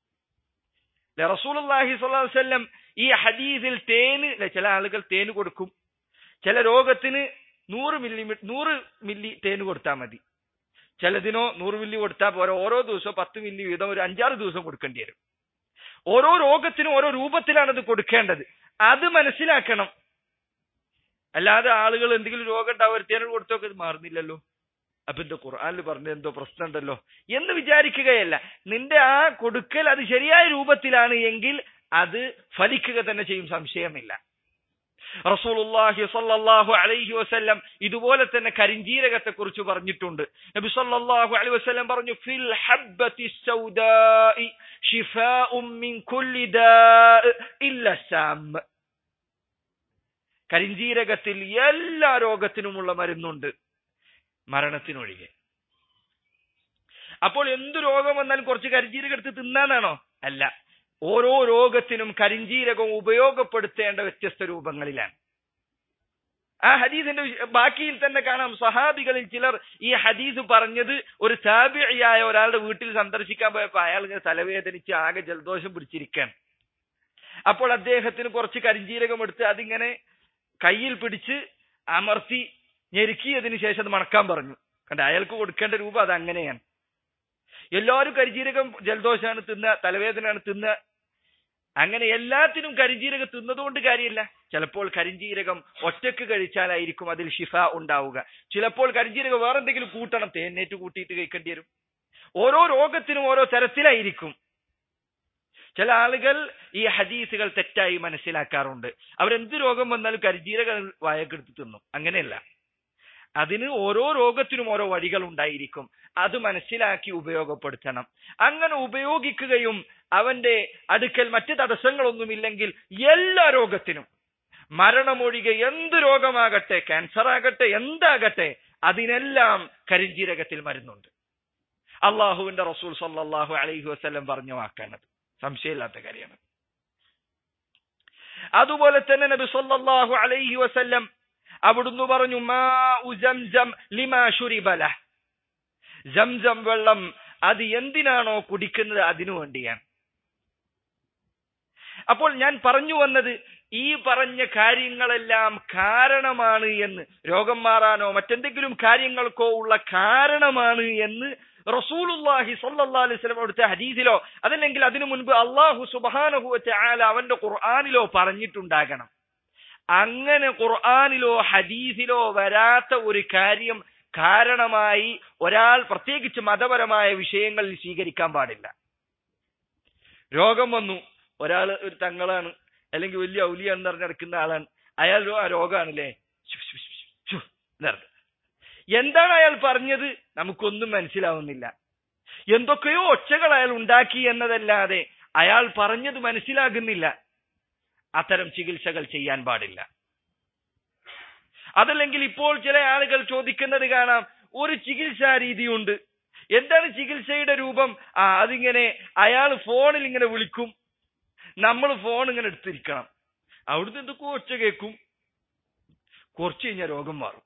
S2: റസൂലുള്ളാഹി സ്വല്ലല്ലാഹു അലൈഹി വസല്ലം ഈ ഹദീസിൽ തേന് ല്ലേ, ചില ആളുകൾ തേന് കൊടുക്കും ചില രോഗത്തിന് നൂറ് മില്ലി നൂറ് മില്ലി തേന് കൊടുത്താൽ മതി ചിലതിനോ നൂറ് മില്ലി കൊടുത്താൽ പോരാ ഓരോ ദിവസവും പത്ത് മില്ലി വീതം ഒരു അഞ്ചാറ് ദിവസം കൊടുക്കേണ്ടി വരും ഓരോ രോഗത്തിനും ഓരോ രൂപത്തിലാണ് ഇത് കൊടുക്കേണ്ടത് അത് മനസ്സിലാക്കണം അല്ലാതെ ആളുകൾ എന്തെങ്കിലും രോഗം ഉണ്ടാവും ഒരു തേന് കൊടുത്തൊക്കെ ഇത് മാറുന്നില്ലല്ലോ അപ്പൊ എന്തോ ഖുർആനിൽ പറഞ്ഞ എന്തോ പ്രശ്നമുണ്ടല്ലോ എന്ന് വിചാരിക്കുകയല്ല നിന്റെ ആ കൊടുക്കൽ അത് ശരിയായ രൂപത്തിലാണ് എങ്കിൽ അത് ഫലിക്കുക തന്നെ ചെയ്യും സംശയമില്ല റസൂലുള്ളാഹി സ്വല്ലല്ലാഹു അലൈഹി വസല്ലം ഇതുപോലെ തന്നെ കരിഞ്ജീരകത്തെ കുറിച്ച് പറഞ്ഞിട്ടുണ്ട് നബി സ്വല്ലല്ലാഹു അലൈഹി വസല്ലം പറഞ്ഞു ഫിൽ ഹബ്ബത്തി സൗദാഇ ശിഫാഉം മിൻ കുല്ലി ദാഇ ഇല്ല സാം കരിഞ്ജീരകത്തിൽ എല്ലാ രോഗത്തിനുമുള്ള മരുന്നുണ്ട് മരണത്തിനൊഴികെ അപ്പോൾ എന്തു രോഗം വന്നാലും കുറച്ച് കരിഞ്ജീരകം എടുത്ത് തിന്നാനാണോ അല്ല ഓരോ രോഗത്തിനും കരിഞ്ജീരകം ഉപയോഗപ്പെടുത്തേണ്ട വ്യത്യസ്ത രൂപങ്ങളിലാണ് ആ ഹദീസിന്റെ വിശ- ബാക്കിയിൽ തന്നെ കാണാം സഹാബികളിൽ ചിലർ ഈ ഹദീസ് പറഞ്ഞത് ഒരു താബിയായ ഒരാളുടെ വീട്ടിൽ സന്ദർശിക്കാൻ പോയപ്പോൾ അയാൾ ഇങ്ങനെ തലവേദനിച്ച് ആകെ ജലദോഷം പിടിച്ചിരിക്കുകയാണ് അപ്പോൾ അദ്ദേഹത്തിന് കുറച്ച് കരിഞ്ജീരകം എടുത്ത് അതിങ്ങനെ കയ്യിൽ പിടിച്ച് അമർത്തി ഞെരുക്കിയതിനു ശേഷം അത് മണക്കാൻ പറഞ്ഞു കണ്ട അയാൾക്ക് കൊടുക്കേണ്ട രൂപ അത് അങ്ങനെയാണ് എല്ലാവരും കരിജീരകം ജലദോഷമാണ് തിന്ന തലവേദനയാണ് തിന്ന അങ്ങനെ എല്ലാത്തിനും കരിഞ്ജീരകം തിന്നതുകൊണ്ട് കാര്യമില്ല ചിലപ്പോൾ കരിഞ്ജീരകം ഒറ്റക്ക് കഴിച്ചാലായിരിക്കും അതിൽ ഷിഫ ഉണ്ടാവുക ചിലപ്പോൾ കരിഞ്ജീരകം വേറെ എന്തെങ്കിലും കൂട്ടണം തേനേറ്റ് കൂട്ടിയിട്ട് കഴിക്കേണ്ടി വരും ഓരോ രോഗത്തിനും ഓരോ തരത്തിലായിരിക്കും ചില ആളുകൾ ഈ ഹദീസുകൾ തെറ്റായി മനസ്സിലാക്കാറുണ്ട് അവരെന്ത് രോഗം വന്നാലും കരിജീരകം വായക്കെടുത്ത് തിന്നും അങ്ങനെയല്ല അതിന് ഓരോ രോഗത്തിനും ഓരോ വഴികൾ ഉണ്ടായിരിക്കും അത് മനസ്സിലാക്കി ഉപയോഗപ്പെടുത്തണം അങ്ങനെ ഉപയോഗിക്കുകയും അവന്റെ അടുക്കൽ മറ്റ് തടസ്സങ്ങളൊന്നുമില്ലെങ്കിൽ എല്ലാ രോഗത്തിനും മരണമൊഴികെ എന്ത് രോഗമാകട്ടെ ക്യാൻസർ ആകട്ടെ എന്താകട്ടെ അതിനെല്ലാം കരിഞ്ജീരകത്തിൽ മരുന്നുണ്ട് അള്ളാഹുവിന്റെ റസൂൽ സല്ലല്ലാഹു അലൈഹി വസല്ലം പറഞ്ഞ വാക്കാണത് സംശയമില്ലാത്ത കാര്യമാണ് അതുപോലെ തന്നെ നബി സല്ലല്ലാഹു അലൈഹി വസല്ലം അവിടുന്ന് പറഞ്ഞു മാ ഉജംജം ലിമാ ശുരിബല ജംജം വെള്ളം അത് എന്തിനാണോ കുടിക്കുന്നത് അതിനു വേണ്ടിയാണ് അപ്പോൾ ഞാൻ പറഞ്ഞു വന്നത് ഈ പറഞ്ഞ കാര്യങ്ങളെല്ലാം കാരണമാണ് എന്ന് രോഗം മാറാനോ മറ്റെന്തെങ്കിലും കാര്യങ്ങൾക്കോ ഉള്ള കാരണമാണ് എന്ന് റസൂലുള്ളാഹി സ്വല്ലല്ലാഹു അലൈഹി വസല്ലം അവിടുത്തെ ഹദീസിലോ അതല്ലെങ്കിൽ അതിനു മുൻപ് അള്ളാഹു സുബ്ഹാനഹു വതആല അവന്റെ ഖുർആനിലോ പറഞ്ഞിട്ടുണ്ടാകണം അങ്ങനെ ഖുർആനിലോ ഹദീസിലോ വരാത്ത ഒരു കാര്യം കാരണമായി ഒരാൾ പ്രത്യേകിച്ച് മതപരമായ വിഷയങ്ങളിൽ സ്വീകരിക്കാൻ പാടില്ല രോഗം വന്നു ഒരാൾ ഒരു തങ്ങളാണ് അല്ലെങ്കിൽ വലിയ ഔലിയാണെന്ന് പറഞ്ഞ് നടക്കുന്ന ആളാണ് അയാൾ ആ രോഗമാണല്ലേ എന്താണ് അയാൾ പറഞ്ഞത് നമുക്കൊന്നും മനസ്സിലാവുന്നില്ല എന്തൊക്കെയോ ഒച്ചകൾ അയാൾ ഉണ്ടാക്കി എന്നതല്ലാതെ അയാൾ പറഞ്ഞത് മനസ്സിലാകുന്നില്ല അത്തരം ചികിത്സകൾ ചെയ്യാൻ പാടില്ല അതല്ലെങ്കിൽ ഇപ്പോൾ ചില ആളുകൾ ചോദിക്കുന്നത് കാണാം ഒരു ചികിത്സാ രീതിയുണ്ട് എന്താണ് ചികിത്സയുടെ രൂപം ആ അതിങ്ങനെ അയാൾ ഫോണിൽ ഇങ്ങനെ വിളിക്കും നമ്മൾ ഫോൺ ഇങ്ങനെ എടുത്തിരിക്കണം അവിടുന്ന് എന്തൊക്കെ ഒച്ച കേൾക്കും കുറച്ച് കഴിഞ്ഞാൽ രോഗം മാറും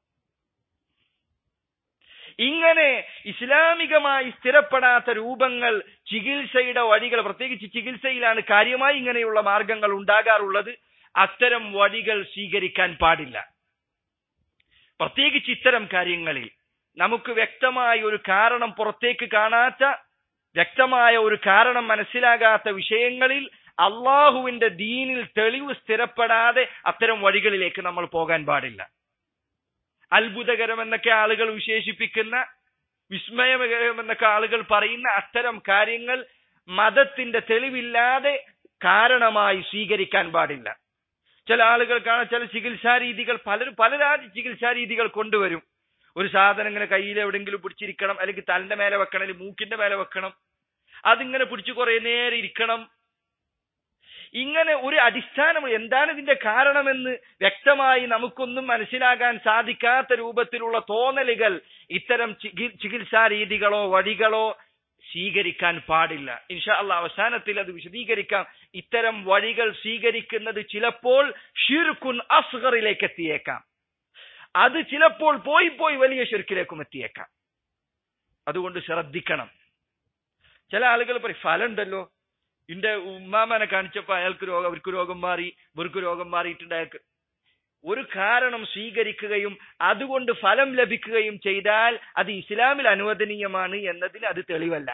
S2: ഇങ്ങനെ ഇസ്ലാമികമായി സ്ഥിരപ്പെടാത്ത രൂപങ്ങൾ ചികിത്സയുടെ വഴികൾ പ്രത്യേകിച്ച് ചികിത്സയിലാണ് കാര്യമായി ഇങ്ങനെയുള്ള മാർഗങ്ങൾ ഉണ്ടാകാറുള്ളത് അത്തരം വഴികൾ സ്വീകരിക്കാൻ പാടില്ല പ്രത്യേകിച്ച് ഇത്തരം കാര്യങ്ങളിൽ നമുക്ക് വ്യക്തമായ ഒരു കാരണം പുറത്തേക്ക് കാണാത്ത വ്യക്തമായ ഒരു കാരണം മനസ്സിലാകാത്ത വിഷയങ്ങളിൽ അള്ളാഹുവിന്റെ ദീനിൽ തെളിവ് സ്ഥിരപ്പെടാതെ അത്തരം വഴികളിലേക്ക് നമ്മൾ പോകാൻ പാടില്ല അത്ഭുതകരം എന്നൊക്കെ ആളുകൾ വിശേഷിപ്പിക്കുന്ന വിസ്മയകരം എന്നൊക്കെ ആളുകൾ പറയുന്ന അത്തരം കാര്യങ്ങൾ മതത്തിന്റെ തെളിവില്ലാതെ കാരണമായി സ്വീകരിക്കാൻ പാടില്ല ചില ആളുകൾ കാണാൻ ചില ചികിത്സാ രീതികൾ പലരും പല രാജ്യ ചികിത്സാ രീതികൾ കൊണ്ടുവരും ഒരു സാധനം ഇങ്ങനെ കയ്യിൽ എവിടെയെങ്കിലും പിടിച്ചിരിക്കണം അല്ലെങ്കിൽ തലന്റെ മേലെ വെക്കണം അല്ലെങ്കിൽ മൂക്കിന്റെ മേലെ വെക്കണം അതിങ്ങനെ പിടിച്ച് കുറെ നേരം ഇരിക്കണം ഇങ്ങനെ ഒരു അടിസ്ഥാനം എന്താണ് ഇതിന്റെ കാരണമെന്ന് വ്യക്തമായി നമുക്കൊന്നും മനസ്സിലാകാൻ സാധിക്കാത്ത രൂപത്തിലുള്ള തോന്നലുകൾ ഇത്തരം ചികിത്സാ രീതികളോ വഴികളോ സ്വീകരിക്കാൻ പാടില്ല ഇൻഷാ അല്ല അവസാനത്തിൽ അത് വിശദീകരിക്കാം ഇത്തരം വഴികൾ സ്വീകരിക്കുന്നത് ചിലപ്പോൾ ഷിർക്കുൻ അസ്ഗറിലേക്ക് എത്തിയേക്കാം അത് ചിലപ്പോൾ പോയി പോയി വലിയ ഷിർക്കിലേക്കും എത്തിയേക്കാം അതുകൊണ്ട് ശ്രദ്ധിക്കണം ചില ആളുകൾ പറയും ഫലം ഉണ്ടല്ലോ ഇന്റെ ഉമ്മാമനെ കാണിച്ചപ്പോ അയാൾക്ക് രോഗം അവർക്ക് രോഗം മാറി ഇവർക്ക് രോഗം മാറിയിട്ടുണ്ട് അയാൾക്ക് ഒരു കാരണം സ്വീകരിക്കുകയും അതുകൊണ്ട് ഫലം ലഭിക്കുകയും ചെയ്താൽ അത് ഇസ്ലാമിൽ അനുവദനീയമാണ് എന്നതിന് അത് തെളിവല്ല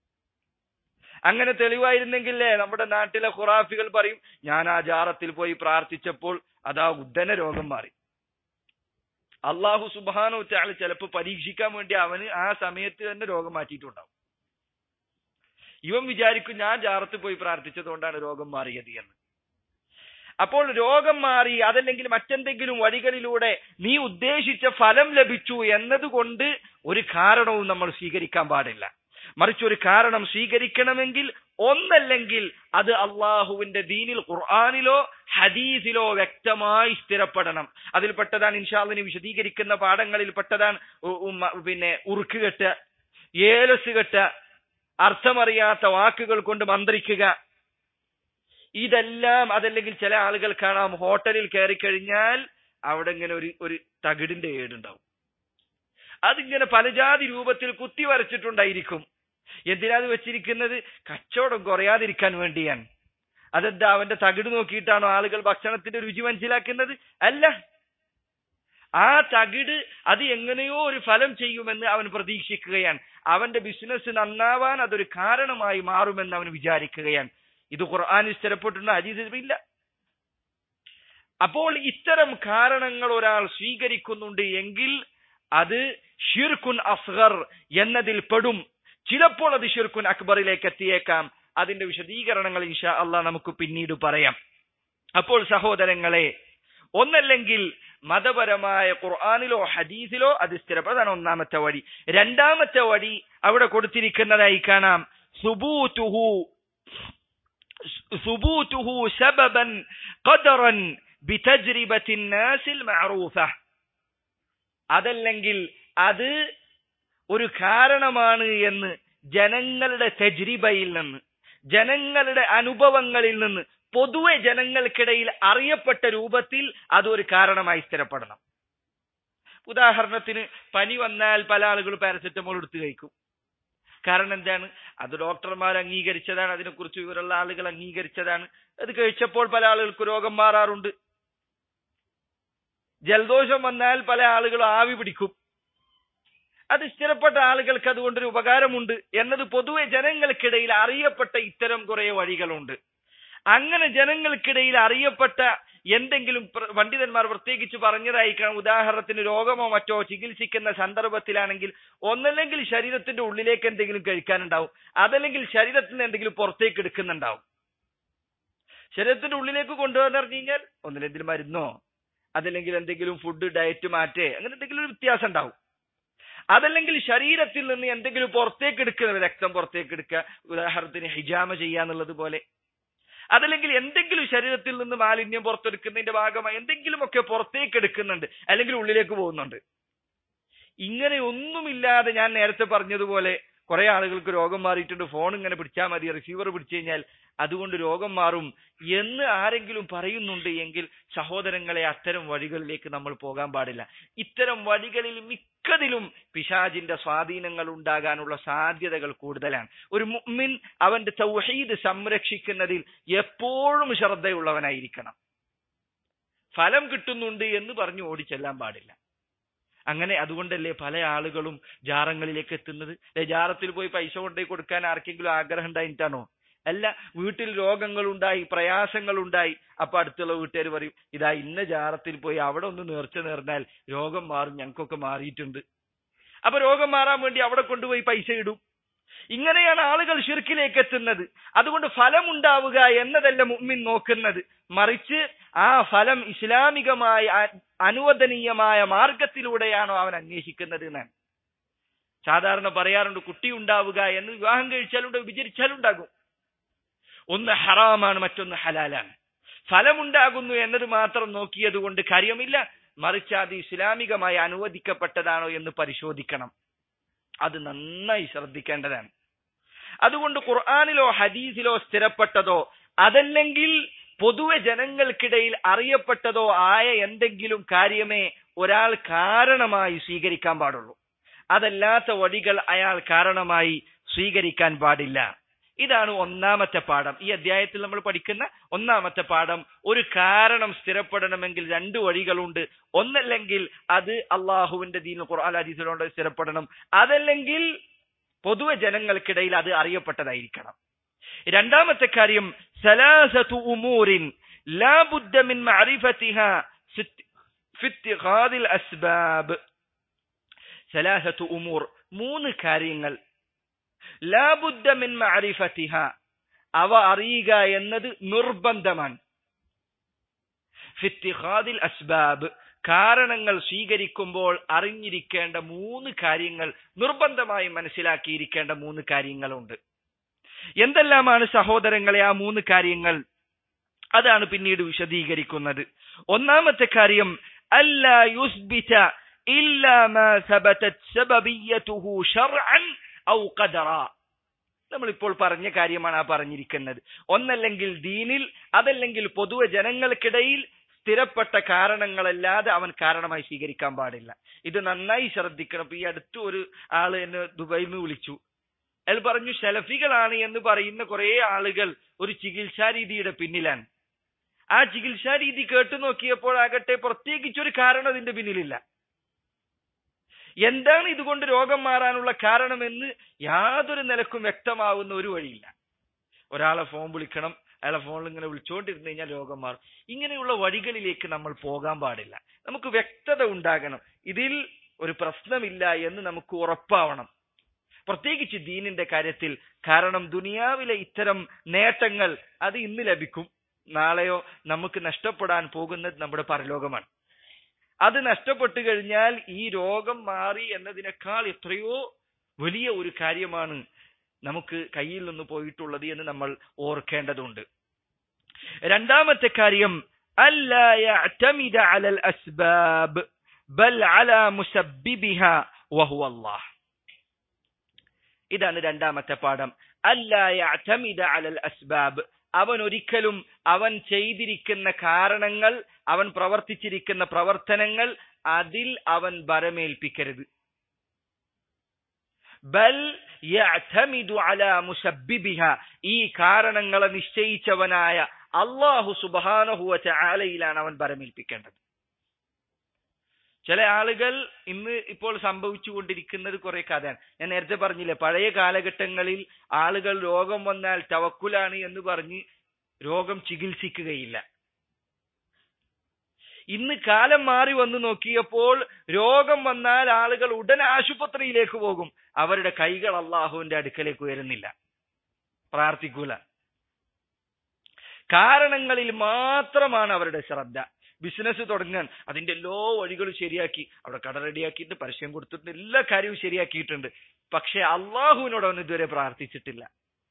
S2: അങ്ങനെ തെളിവായിരുന്നെങ്കിലേ നമ്മുടെ നാട്ടിലെ ഖുറാഫികൾ പറയും ഞാൻ ആ ജാറത്തിൽ പോയി പ്രാർത്ഥിച്ചപ്പോൾ അതാ ഉദ്ദന രോഗം മാറി അള്ളാഹു സുബാനു ചാള് ചിലപ്പോൾ പരീക്ഷിക്കാൻ വേണ്ടി അവന് ആ സമയത്ത് തന്നെ രോഗം മാറ്റിയിട്ടുണ്ടാവും ഇവൻ വിചാരിക്കും ഞാൻ ജാറത്ത് പോയി പ്രാർത്ഥിച്ചതുകൊണ്ടാണ് രോഗം മാറിയത് എന്ന് അപ്പോൾ രോഗം മാറി അതല്ലെങ്കിൽ മറ്റെന്തെങ്കിലും വഴികളിലൂടെ നീ ഉദ്ദേശിച്ച ഫലം ലഭിച്ചു എന്നതുകൊണ്ട് ഒരു കാരണവും നമ്മൾ സ്വീകരിക്കാൻ പാടില്ല മറിച്ച് ഒരു കാരണം സ്വീകരിക്കണമെങ്കിൽ ഒന്നല്ലെങ്കിൽ അത് അള്ളാഹുവിന്റെ ദീനിൽ ഖുർആാനിലോ ഹദീസിലോ വ്യക്തമായി സ്ഥിരപ്പെടണം അതിൽപ്പെട്ടതാണ് ഇൻഷാദിന് വിശദീകരിക്കുന്ന പാഠങ്ങളിൽ പെട്ടതാണ് ഉ- ഉം- പിന്നെ ഉറുക്കുകെട്ട് ഏലസ് കെട്ട അർത്ഥമറിയാത്ത വാക്കുകൾ കൊണ്ട് മന്ത്രിക്കുക ഇതെല്ലാം അതല്ലെങ്കിൽ ചില ആളുകൾ കാണാം ഹോട്ടലിൽ കയറി കഴിഞ്ഞാൽ അവിടെ ഇങ്ങനെ ഒരു ഒരു തകിടിന്റെ ഏടുണ്ടാവും അതിങ്ങനെ പലജാതി രൂപത്തിൽ കുത്തി വരച്ചിട്ടുണ്ടായിരിക്കും എന്തിനാ അത് വെച്ചിരിക്കുന്നത് കച്ചവടം കുറയാതിരിക്കാൻ വേണ്ടിയാണ് അതെന്താ അവന്റെ തകിട് നോക്കിയിട്ടാണോ ആളുകൾ ഭക്ഷണത്തിന്റെ രുചി മനസ്സിലാക്കുന്നത് അല്ല ആ തകിട് അത് എങ്ങനെയോ ഒരു ഫലം ചെയ്യുമെന്ന് അവൻ പ്രതീക്ഷിക്കുകയാണ് അവന്റെ ബിസിനസ് നന്നാവാൻ അതൊരു കാരണമായി മാറുമെന്ന് അവൻ വിചാരിക്കുകയാണ് ഇത് ഖുർആാനിൽ സ്ഥിരപ്പെട്ടിട്ടുണ്ട് ഹദീസിൽ ഇല്ല അപ്പോൾ ഇത്തരം കാരണങ്ങൾ ഒരാൾ സ്വീകരിക്കുന്നുണ്ട് എങ്കിൽ അത് ഷിർക്കുൻ അസ്ഗർ എന്നതിൽ പെടും ചിലപ്പോൾ അത് ഷിർക്കുൻ അക്ബറിലേക്ക് എത്തിയേക്കാം അതിന്റെ വിശദീകരണങ്ങൾ ഇൻഷാ അള്ളാഹ് നമുക്ക് പിന്നീട് പറയാം അപ്പോൾ സഹോദരങ്ങളെ ഒന്നല്ലെങ്കിൽ മതപരമായ ഖുർആാനിലോ ഹദീസിലോ അത് സ്ഥിരപ്പെടും അതാണ് ഒന്നാമത്തെ വഴി രണ്ടാമത്തെ വഴി അവിടെ കൊടുത്തിരിക്കുന്നതായി കാണാം സുബൂതുഹു സുബൂതുഹു സബബൻ ഖദറൻ ബിതജ്രിബത്തിൻ നാസിൽ മഅറൂഫ അതല്ലെങ്കിൽ അത് ഒരു കാരണമാണ് എന്ന് ജനങ്ങളുടെ തജ്രിബയിൽ നിന്ന് ജനങ്ങളുടെ അനുഭവങ്ങളിൽ നിന്ന് പൊതുവെ ജനങ്ങൾക്കിടയിൽ അറിയപ്പെട്ട രൂപത്തിൽ അതൊരു കാരണമായി സ്ഥിരപ്പെടണം ഉദാഹരണത്തിന് പനി വന്നാൽ പല ആളുകൾ പാരസെറ്റമോൾ എടുത്ത് കഴിക്കും കാരണം എന്താണ് അത് ഡോക്ടർമാർ അംഗീകരിച്ചതാണ് അതിനെക്കുറിച്ച് വിവരമുള്ള ആളുകൾ അംഗീകരിച്ചതാണ് അത് കഴിച്ചപ്പോൾ പല ആളുകൾക്ക് രോഗം മാറാറുണ്ട് ജലദോഷം വന്നാൽ പല ആളുകളും ആവി പിടിക്കും അത് സ്ഥിരപ്പെട്ട ആളുകൾക്ക് അതുകൊണ്ടൊരു ഉപകാരമുണ്ട് എന്നത് പൊതുവെ ജനങ്ങൾക്കിടയിൽ അറിയപ്പെട്ട ഇത്തരം കുറെ വഴികളുണ്ട് അങ്ങനെ ജനങ്ങൾക്കിടയിൽ അറിയപ്പെട്ട എന്തെങ്കിലും പ്ര- പണ്ഡിതന്മാർ പ്രത്യേകിച്ച് പറഞ്ഞതായിരിക്കണം ഉദാഹരണത്തിന് രോഗമോ മറ്റോ ചികിത്സിക്കുന്ന സന്ദർഭത്തിലാണെങ്കിൽ ഒന്നല്ലെങ്കിൽ ശരീരത്തിന്റെ ഉള്ളിലേക്ക് എന്തെങ്കിലും കഴിക്കാനുണ്ടാവും അതല്ലെങ്കിൽ ശരീരത്തിൽ നിന്ന് എന്തെങ്കിലും പുറത്തേക്ക് എടുക്കുന്നുണ്ടാവും ശരീരത്തിന്റെ ഉള്ളിലേക്ക് കൊണ്ടുപോകാന്ന് പറഞ്ഞു കഴിഞ്ഞാൽ ഒന്നിലെന്തെങ്കിലും മരുന്നോ അതല്ലെങ്കിൽ എന്തെങ്കിലും ഫുഡ് ഡയറ്റ് മാറ്റേ അങ്ങനെ എന്തെങ്കിലും ഒരു വ്യത്യാസം ഉണ്ടാവും അതല്ലെങ്കിൽ ശരീരത്തിൽ നിന്ന് എന്തെങ്കിലും പുറത്തേക്ക് എടുക്കുന്നത് രക്തം പുറത്തേക്ക് എടുക്കുക ഉദാഹരണത്തിന് ഹിജാമ ചെയ്യാന്നുള്ളത് പോലെ അതല്ലെങ്കിൽ എന്തെങ്കിലും ശരീരത്തിൽ നിന്ന് മാലിന്യം പുറത്തെടുക്കുന്നതിന്റെ ഭാഗമായി എന്തെങ്കിലുമൊക്കെ പുറത്തേക്ക് എടുക്കുന്നുണ്ട് അല്ലെങ്കിൽ ഉള്ളിലേക്ക് പോകുന്നുണ്ട് ഇങ്ങനെ ഒന്നുമില്ലാതെ ഞാൻ നേരത്തെ പറഞ്ഞതുപോലെ കുറെ ആളുകൾക്ക് രോഗം മാറിയിട്ടുണ്ട് ഫോൺ ഇങ്ങനെ പിടിച്ചാൽ മതി റിസീവർ പിടിച്ചു കഴിഞ്ഞാൽ അതുകൊണ്ട് രോഗം മാറും എന്ന് ആരെങ്കിലും പറയുന്നുണ്ട് എങ്കിൽ സഹോദരങ്ങളെ അത്തരം വഴികളിലേക്ക് നമ്മൾ പോകാൻ പാടില്ല ഇത്തരം വഴികളിൽ മിക്കതിലും പിശാജിന്റെ സ്വാധീനങ്ങൾ ഉണ്ടാകാനുള്ള സാധ്യതകൾ കൂടുതലാണ് ഒരു മുഅ്മിൻ അവന്റെ തൗഹീദ് സംരക്ഷിക്കുന്നതിൽ എപ്പോഴും ശ്രദ്ധയുള്ളവനായിരിക്കണം ഫലം കിട്ടുന്നുണ്ട് എന്ന് പറഞ്ഞു ഓടിച്ചെല്ലാൻ പാടില്ല അങ്ങനെ അതുകൊണ്ടല്ലേ പല ആളുകളും ജാറങ്ങളിലേക്ക് എത്തുന്നത് അല്ലെ ജാറത്തിൽ പോയി പൈസ കൊണ്ടുപോയി കൊടുക്കാൻ ആർക്കെങ്കിലും ആഗ്രഹം ഉണ്ടായിട്ടാണോ അല്ല വീട്ടിൽ രോഗങ്ങൾ ഉണ്ടായി പ്രയാസങ്ങൾ ഉണ്ടായി അപ്പൊ അടുത്തുള്ള വീട്ടുകാർ പറയും ഇതാ ഇന്ന ജാറത്തിൽ പോയി അവിടെ ഒന്ന് നേർച്ച നേർന്നാൽ രോഗം മാറും ഞങ്ങൾക്കൊക്കെ മാറിയിട്ടുണ്ട് അപ്പൊ രോഗം മാറാൻ വേണ്ടി അവിടെ കൊണ്ടുപോയി പൈസ ഇടും ഇങ്ങനെയാണ് ആളുകൾ ഷിർക്കിലേക്ക് എത്തുന്നത് അതുകൊണ്ട് ഫലം ഉണ്ടാവുക എന്നതല്ല മുമ്മിൻ നോക്കുന്നത് മറിച്ച് ആ ഫലം ഇസ്ലാമികമായ അ- അനുവദനീയമായ മാർഗത്തിലൂടെയാണോ അവൻ അന്വേഷിക്കുന്നത് എന്നാണ് സാധാരണ പറയാറുണ്ട് കുട്ടി ഉണ്ടാവുക എന്ന് വിവാഹം കഴിച്ചാലുണ്ട് വിചരിച്ചാലുണ്ടാകും ഒന്ന് ഹറാമാണ് മറ്റൊന്ന് ഹലാലാണ് ഫലമുണ്ടാകുന്നു എന്നത് മാത്രം നോക്കിയത് കൊണ്ട് കാര്യമില്ല മറിച്ച് അത് ഇസ്ലാമികമായി അനുവദിക്കപ്പെട്ടതാണോ എന്ന് പരിശോധിക്കണം അത് നന്നായി ശ്രദ്ധിക്കേണ്ടതാണ് അതുകൊണ്ട് ഖുർആാനിലോ ഹദീസിലോ സ്ഥിരപ്പെട്ടതോ അതല്ലെങ്കിൽ പൊതുവെ ജനങ്ങൾക്കിടയിൽ അറിയപ്പെട്ടതോ ആയ എന്തെങ്കിലും കാര്യമേ ഒരാൾ കാരണമായി സ്വീകരിക്കാൻ പാടുള്ളൂ അതല്ലാത്ത വഴികൾ അയാൾ കാരണമായി സ്വീകരിക്കാൻ പാടില്ല ഇതാണ് ഒന്നാമത്തെ പാഠം ഈ അധ്യായത്തിൽ നമ്മൾ പഠിക്കുന്ന ഒന്നാമത്തെ പാഠം ഒരു കാരണം സ്ഥിരപ്പെടണമെങ്കിൽ രണ്ട് വഴികളുണ്ട് ഒന്നല്ലെങ്കിൽ അത് അള്ളാഹുവിന്റെ ദീൻ ഖുർആൻ ഹദീസിലുണ്ട് സ്ഥിരപ്പെടണം അതല്ലെങ്കിൽ പൊതുവെ ജനങ്ങൾക്കിടയിൽ അത് അറിയപ്പെട്ടതായിരിക്കണം രണ്ടാമത്തെ കാര്യം സലാസതു ഉമൂരിൻ ലാ ബുദ്ദ മിൻ മഅരിഫതിഹ ഫി ഇത്തിഖാദിൽ അസ്ബാബ് സലാസതു ഉമൂർ മൂന്ന് കാര്യങ്ങൾ ലാ ബുദ്ദ മിൻ മഅരിഫതിഹ അവ അറിയുക എന്നത് നിർബന്ധമാണ് ഫി ഇത്തിഖാദിൽ അസ്ബാബ് കാരണങ്ങൾ സ്വീകരിക്കുമ്പോൾ അറിഞ്ഞിരിക്കേണ്ട മൂന്ന് കാര്യങ്ങൾ നിർബന്ധമായി മനസ്സിലാക്കിയിരിക്കേണ്ട മൂന്ന് കാര്യങ്ങളുണ്ട് എന്തെല്ലാമാണ് സഹോദരങ്ങളെ ആ മൂന്ന് കാര്യങ്ങൾ അതാണ് പിന്നീട് വിശദീകരിക്കുന്നത് ഒന്നാമത്തെ കാര്യം അല്ല യുസ്ബിത ഇല്ലാ മാ സബതത് സബബിയതുഹു ശർഅൻ ഔ ഖദറ നമ്മളിപ്പോൾ പറഞ്ഞ കാര്യമാണ് ആ പറഞ്ഞിരിക്കുന്നത് ഒന്നല്ലെങ്കിൽ ദീനിൽ അതല്ലെങ്കിൽ പൊതുവെ ജനങ്ങൾക്കിടയിൽ സ്ഥിരപ്പെട്ട കാരണങ്ങളല്ലാതെ അവൻ കാരണമായി സ്വീകരിക്കാൻ പാടില്ല ഇത് നന്നായി ശ്രദ്ധിക്കണം ഇപ്പൊ ഈ അടുത്ത് ഒരു ആള് എന്നെ ദുബൈയിൽ നിന്ന് വിളിച്ചു അയാൾ പറഞ്ഞു ഷെലഫികളാണ് എന്ന് പറയുന്ന കുറെ ആളുകൾ ഒരു ചികിത്സാ രീതിയുടെ പിന്നിലാണ് ആ ചികിത്സാ രീതി കേട്ടു നോക്കിയപ്പോഴാകട്ടെ പ്രത്യേകിച്ച് ഒരു കാരണം അതിന്റെ പിന്നിലില്ല എന്താണ് ഇതുകൊണ്ട് രോഗം മാറാനുള്ള കാരണമെന്ന് യാതൊരു നിലക്കും വ്യക്തമാവുന്ന ഒരു വഴിയില്ല ഒരാളെ ഫോൺ വിളിക്കണം അയാളെ ഫോണിൽ ഇങ്ങനെ വിളിച്ചുകൊണ്ടിരുന്നു കഴിഞ്ഞാൽ രോഗം മാറും ഇങ്ങനെയുള്ള വഴികളിലേക്ക് നമ്മൾ പോകാൻ പാടില്ല നമുക്ക് വ്യക്തത ഉണ്ടാകണം ഇതിൽ ഒരു പ്രശ്നമില്ല എന്ന് നമുക്ക് ഉറപ്പാവണം പ്രത്യേകിച്ച് ദീനിന്റെ കാര്യത്തിൽ കാരണം ദുനിയാവിലെ ഇത്തരം നേട്ടങ്ങൾ അത് ഇന്ന് ലഭിക്കും നാളെയോ നമുക്ക് നഷ്ടപ്പെടാൻ പോകുന്നത് നമ്മുടെ പരലോകമാണ് അത് നഷ്ടപ്പെട്ടു കഴിഞ്ഞാൽ ഈ രോഗം മാറി എന്നതിനേക്കാൾ എത്രയോ വലിയ ഒരു കാര്യമാണ് നമുക്ക് കയ്യിൽ നിന്ന് പോയിട്ടുള്ളത് എന്ന് നമ്മൾ ഓർക്കേണ്ടതുണ്ട് രണ്ടാമത്തെ കാര്യം അല്ല അലൽ അസ്ബാബ് ബൽ അല മുസബിബിഹ വഹു അല്ലാഹ് ഇതാണ് രണ്ടാമത്തെ പാഠം അല്ല അലൽ അസ്ബാബ് അവൻ ഒരിക്കലും അവൻ ചെയ്തിരിക്കുന്ന കാരണങ്ങൾ അവൻ പ്രവർത്തിച്ചിരിക്കുന്ന പ്രവർത്തനങ്ങൾ അതിൽ അവൻ ബരമേൽപ്പിക്കരുത് ബൽ യഅ്തമിദു അലാ മുസബ്ബിബിഹ ഈ കാരണങ്ങളെ നിശ്ചയിച്ചവനായ അള്ളാഹു സുബ്ഹാനഹു വതആലയിലാണ് അവൻ ബരമേൽപ്പിക്കേണ്ടത് ചില ആളുകൾ ഇന്ന് ഇപ്പോൾ സംഭവിച്ചുകൊണ്ടിരിക്കുന്നത് കുറെ കഥയാണ് ഞാൻ നേരത്തെ പറഞ്ഞില്ലേ പഴയ കാലഘട്ടങ്ങളിൽ ആളുകൾ രോഗം വന്നാൽ തവക്കുലാണ് എന്ന് പറഞ്ഞ് രോഗം ചികിത്സിക്കുകയില്ല ഇന്ന് കാലം മാറി വന്നു നോക്കിയപ്പോൾ രോഗം വന്നാൽ ആളുകൾ ഉടൻ ആശുപത്രിയിലേക്ക് പോകും അവരുടെ കൈകൾ അള്ളാഹുവിന്റെ അടുക്കലേക്ക് ഉയരുന്നില്ല പ്രാർത്ഥിക്കൂല കാരണങ്ങളിൽ മാത്രമാണ് അവരുടെ ശ്രദ്ധ ബിസിനസ് തുടങ്ങാൻ അതിന്റെ എല്ലാ വഴികളും ശരിയാക്കി അവിടെ കട റെഡിയാക്കിയിട്ട് പരസ്യം കൊടുത്തിട്ടുണ്ട് എല്ലാ കാര്യവും ശരിയാക്കിയിട്ടുണ്ട് പക്ഷെ അള്ളാഹുവിനോട് അവൻ ഇതുവരെ പ്രാർത്ഥിച്ചിട്ടില്ല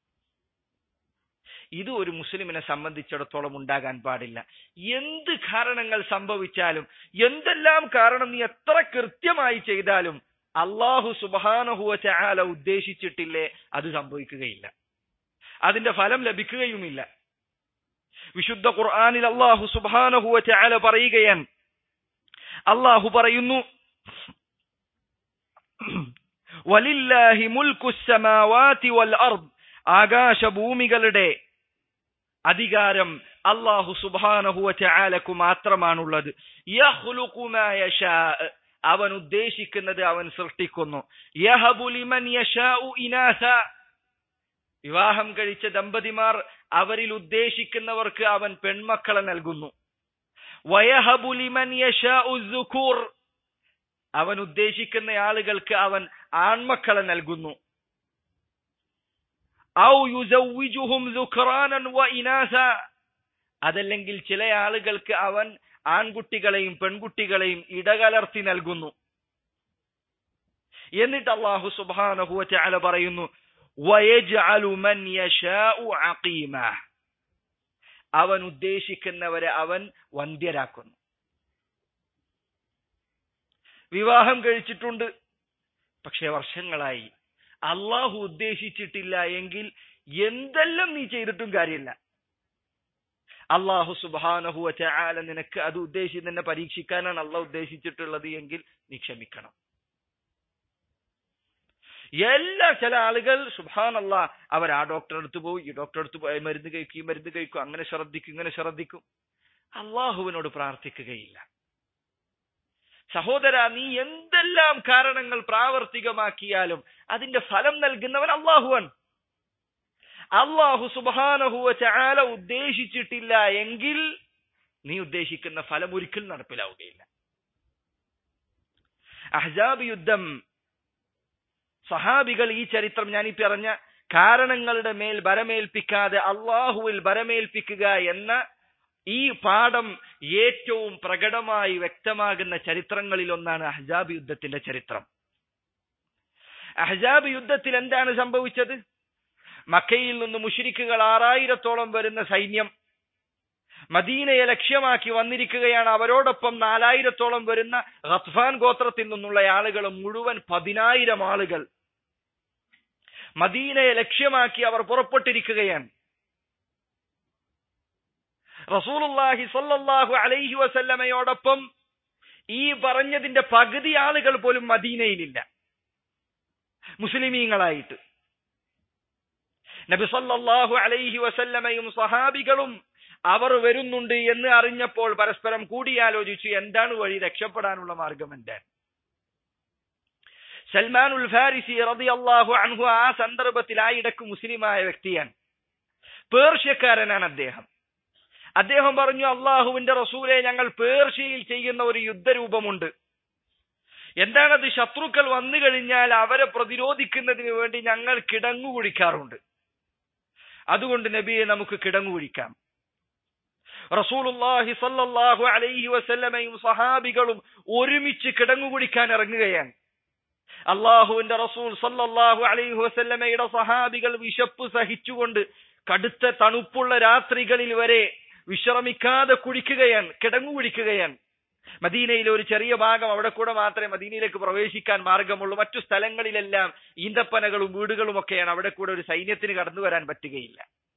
S2: ഇത് ഒരു മുസ്ലിമിനെ സംബന്ധിച്ചിടത്തോളം ഉണ്ടാകാൻ പാടില്ല എന്ത് കാരണങ്ങൾ സംഭവിച്ചാലും എന്തെല്ലാം കാരണം നീ എത്ര കൃത്യമായി ചെയ്താലും അള്ളാഹു സുബാനഹുവ ചാല ഉദ്ദേശിച്ചിട്ടില്ലേ അത് സംഭവിക്കുകയില്ല അതിന്റെ ഫലം ലഭിക്കുകയുമില്ല വിശുദ്ധ ഖുർആാനിൽ അള്ളാഹു സുബാനഹുവ ചാല പറയുകയാണ് അള്ളാഹു പറയുന്നു വലില്ലാഹി മുൽക്കുസമാവാതി വൽ അർദ് ആകാശഭൂമികളുടെ അധികാരം അള്ളാഹു സുബാനഹുവ ചാലക്കു മാത്രമാണുള്ളത് യഹ്ലുഖു മാ യശാ അവൻ ഉദ്ദേശിക്കുന്നത് അവൻ സൃഷ്ടിക്കുന്നു യഹബു ലിമൻ യശാഉ ഇനാസ വിവാഹം കഴിച്ച ദമ്പതിമാർ അവരിൽ ഉദ്ദേശിക്കുന്നവർക്ക് അവൻ പെൺമക്കളെ നൽകുന്നു വയഹബു ലിമൻ യശാഉ സുഖൂർ അവൻ ഉദ്ദേശിക്കുന്ന ആളുകൾക്ക് അവൻ ആൺമക്കളെ നൽകുന്നു ഔ യുസവ്വിജുഹും ദുഖ്റാനൻ വ ഇനാസ അതല്ലെങ്കിൽ ചില ആളുകൾക്ക് അവൻ ആൺകുട്ടികളെയും പെൺകുട്ടികളെയും ഇടകലർത്തി നൽകുന്നു എന്നിട്ട് അള്ളാഹു സുബ്ഹാനഹു വതആല പറയുന്നു വയജ്അലു മൻ യശാഉ അഖീമ അവൻ ഉദ്ദേശിക്കുന്നവരെ അവൻ വന്ധ്യരാക്കുന്നു വിവാഹം കഴിച്ചിട്ടുണ്ട് പക്ഷെ വർഷങ്ങളായി അള്ളാഹു ഉദ്ദേശിച്ചിട്ടില്ല എങ്കിൽ എന്തെല്ലാം നീ ചെയ്തിട്ടും കാര്യമില്ല അള്ളാഹു സുബാനഹുവ ചാല നിനക്ക് അത് ഉദ്ദേശിച്ച് നിന്നെ പരീക്ഷിക്കാനാണ് അള്ളാഹ് ഉദ്ദേശിച്ചിട്ടുള്ളത് എങ്കിൽ നീ ക്ഷമിക്കണം എല്ലാ ചില ആളുകൾ സുബാൻ അല്ല അവർ ആ ഡോക്ടറെ അടുത്ത് പോയി ഈ ഡോക്ടറെ അടുത്ത് പോയി മരുന്ന് കഴിക്കും ഈ മരുന്ന് കഴിക്കും അങ്ങനെ ശ്രദ്ധിക്കും ഇങ്ങനെ ശ്രദ്ധിക്കും അള്ളാഹുവിനോട് പ്രാർത്ഥിക്കുകയില്ല സഹോദര നീ എന്തെല്ലാം കാരണങ്ങൾ പ്രാവർത്തികമാക്കിയാലും അതിന്റെ ഫലം നൽകുന്നവൻ അള്ളാഹുവാൻ അള്ളാഹു സുബാനഹുവ ചാല ഉദ്ദേശിച്ചിട്ടില്ല എങ്കിൽ നീ ഉദ്ദേശിക്കുന്ന ഫലം ഒരിക്കലും നടപ്പിലാവുകയില്ല അഹ്ജാബ് യുദ്ധം സഹാബികൾ ഈ ചരിത്രം ഞാൻ ഈ പറഞ്ഞ കാരണങ്ങളുടെ മേൽ ബരമേൽപ്പിക്കാതെ അള്ളാഹുവിൽ ബരമേൽപ്പിക്കുക എന്ന ഈ പാഠം ഏറ്റവും പ്രകടമായി വ്യക്തമാകുന്ന ചരിത്രങ്ങളിൽ ഒന്നാണ് അഹ്ജാബ് യുദ്ധത്തിന്റെ ചരിത്രം അഹ്ജാബ് യുദ്ധത്തിൽ എന്താണ് സംഭവിച്ചത് മക്കയിൽ നിന്ന് മുഷിരിക്കുകൾ ആറായിരത്തോളം വരുന്ന സൈന്യം മദീനയെ ലക്ഷ്യമാക്കി വന്നിരിക്കുകയാണ് അവരോടൊപ്പം നാലായിരത്തോളം വരുന്ന ഖത്ഫാൻ ഗോത്രത്തിൽ നിന്നുള്ള ആളുകൾ മുഴുവൻ പതിനായിരം ആളുകൾ മദീനയെ ലക്ഷ്യമാക്കി അവർ പുറപ്പെട്ടിരിക്കുകയാണ് റസൂലുള്ളാഹി സ്വല്ലല്ലാഹു അലൈഹി വസല്ലമയോടൊപ്പം ഈ പറഞ്ഞതിന്റെ പകുതി ആളുകൾ പോലും മദീനയിലില്ല മുസ്ലിമീങ്ങളായിട്ട് നബി സല്ലല്ലാഹു അലൈഹി വസല്ലമയും സഹാബികളും അവർ വരുന്നുണ്ട് എന്ന് അറിഞ്ഞപ്പോൾ പരസ്പരം കൂടിയാലോചിച്ചു എന്താണ് വഴി രക്ഷപ്പെടാനുള്ള മാർഗം എന്താണ് സൽമാൻ ഉൽ ഫാരിസി റളിയല്ലാഹു അൻഹു ആ സന്ദർഭത്തിൽ ആ ഇടക്ക് മുസ്ലിമായ വ്യക്തിയാണ് പേർഷ്യക്കാരനാണ് അദ്ദേഹം അദ്ദേഹം പറഞ്ഞു അള്ളാഹുവിന്റെ റസൂലെ ഞങ്ങൾ പേർഷ്യയിൽ ചെയ്യുന്ന ഒരു യുദ്ധരൂപമുണ്ട് എന്താണത് ശത്രുക്കൾ വന്നു കഴിഞ്ഞാൽ അവരെ പ്രതിരോധിക്കുന്നതിന് വേണ്ടി ഞങ്ങൾ കിടങ്ങു കുഴിക്കാറുണ്ട് അതുകൊണ്ട് നബിയെ നമുക്ക് കിടങ്ങു കുഴിക്കാം റസൂലുള്ളാഹി സല്ലല്ലാഹു അലൈഹി വസല്ലമയും സഹാബികളും ഒരുമിച്ച് കിടങ്ങു കുടിക്കാൻ ഇറങ്ങുകയാണ് അള്ളാഹുവിന്റെ റസൂൽ സല്ലല്ലാഹു അലൈഹി വസല്ലമയുടെ സഹാബികൾ വിശപ്പ് സഹിച്ചുകൊണ്ട് കടുത്ത തണുപ്പുള്ള രാത്രികളിൽ വരെ വിശ്രമിക്കാതെ കുടിക്കുകയാണ് കിടങ്ങു കുടിക്കുകയാണ് മദീനയിലെ ഒരു ചെറിയ ഭാഗം അവിടെ കൂടെ മാത്രമേ മദീനയിലേക്ക് പ്രവേശിക്കാൻ മാർഗമുള്ളൂ മറ്റു സ്ഥലങ്ങളിലെല്ലാം ഈന്തപ്പനകളും വീടുകളും ഒക്കെയാണ് അവിടെ കൂടെ ഒരു സൈന്യത്തിന് കടന്നു വരാൻ പറ്റുകയില്ല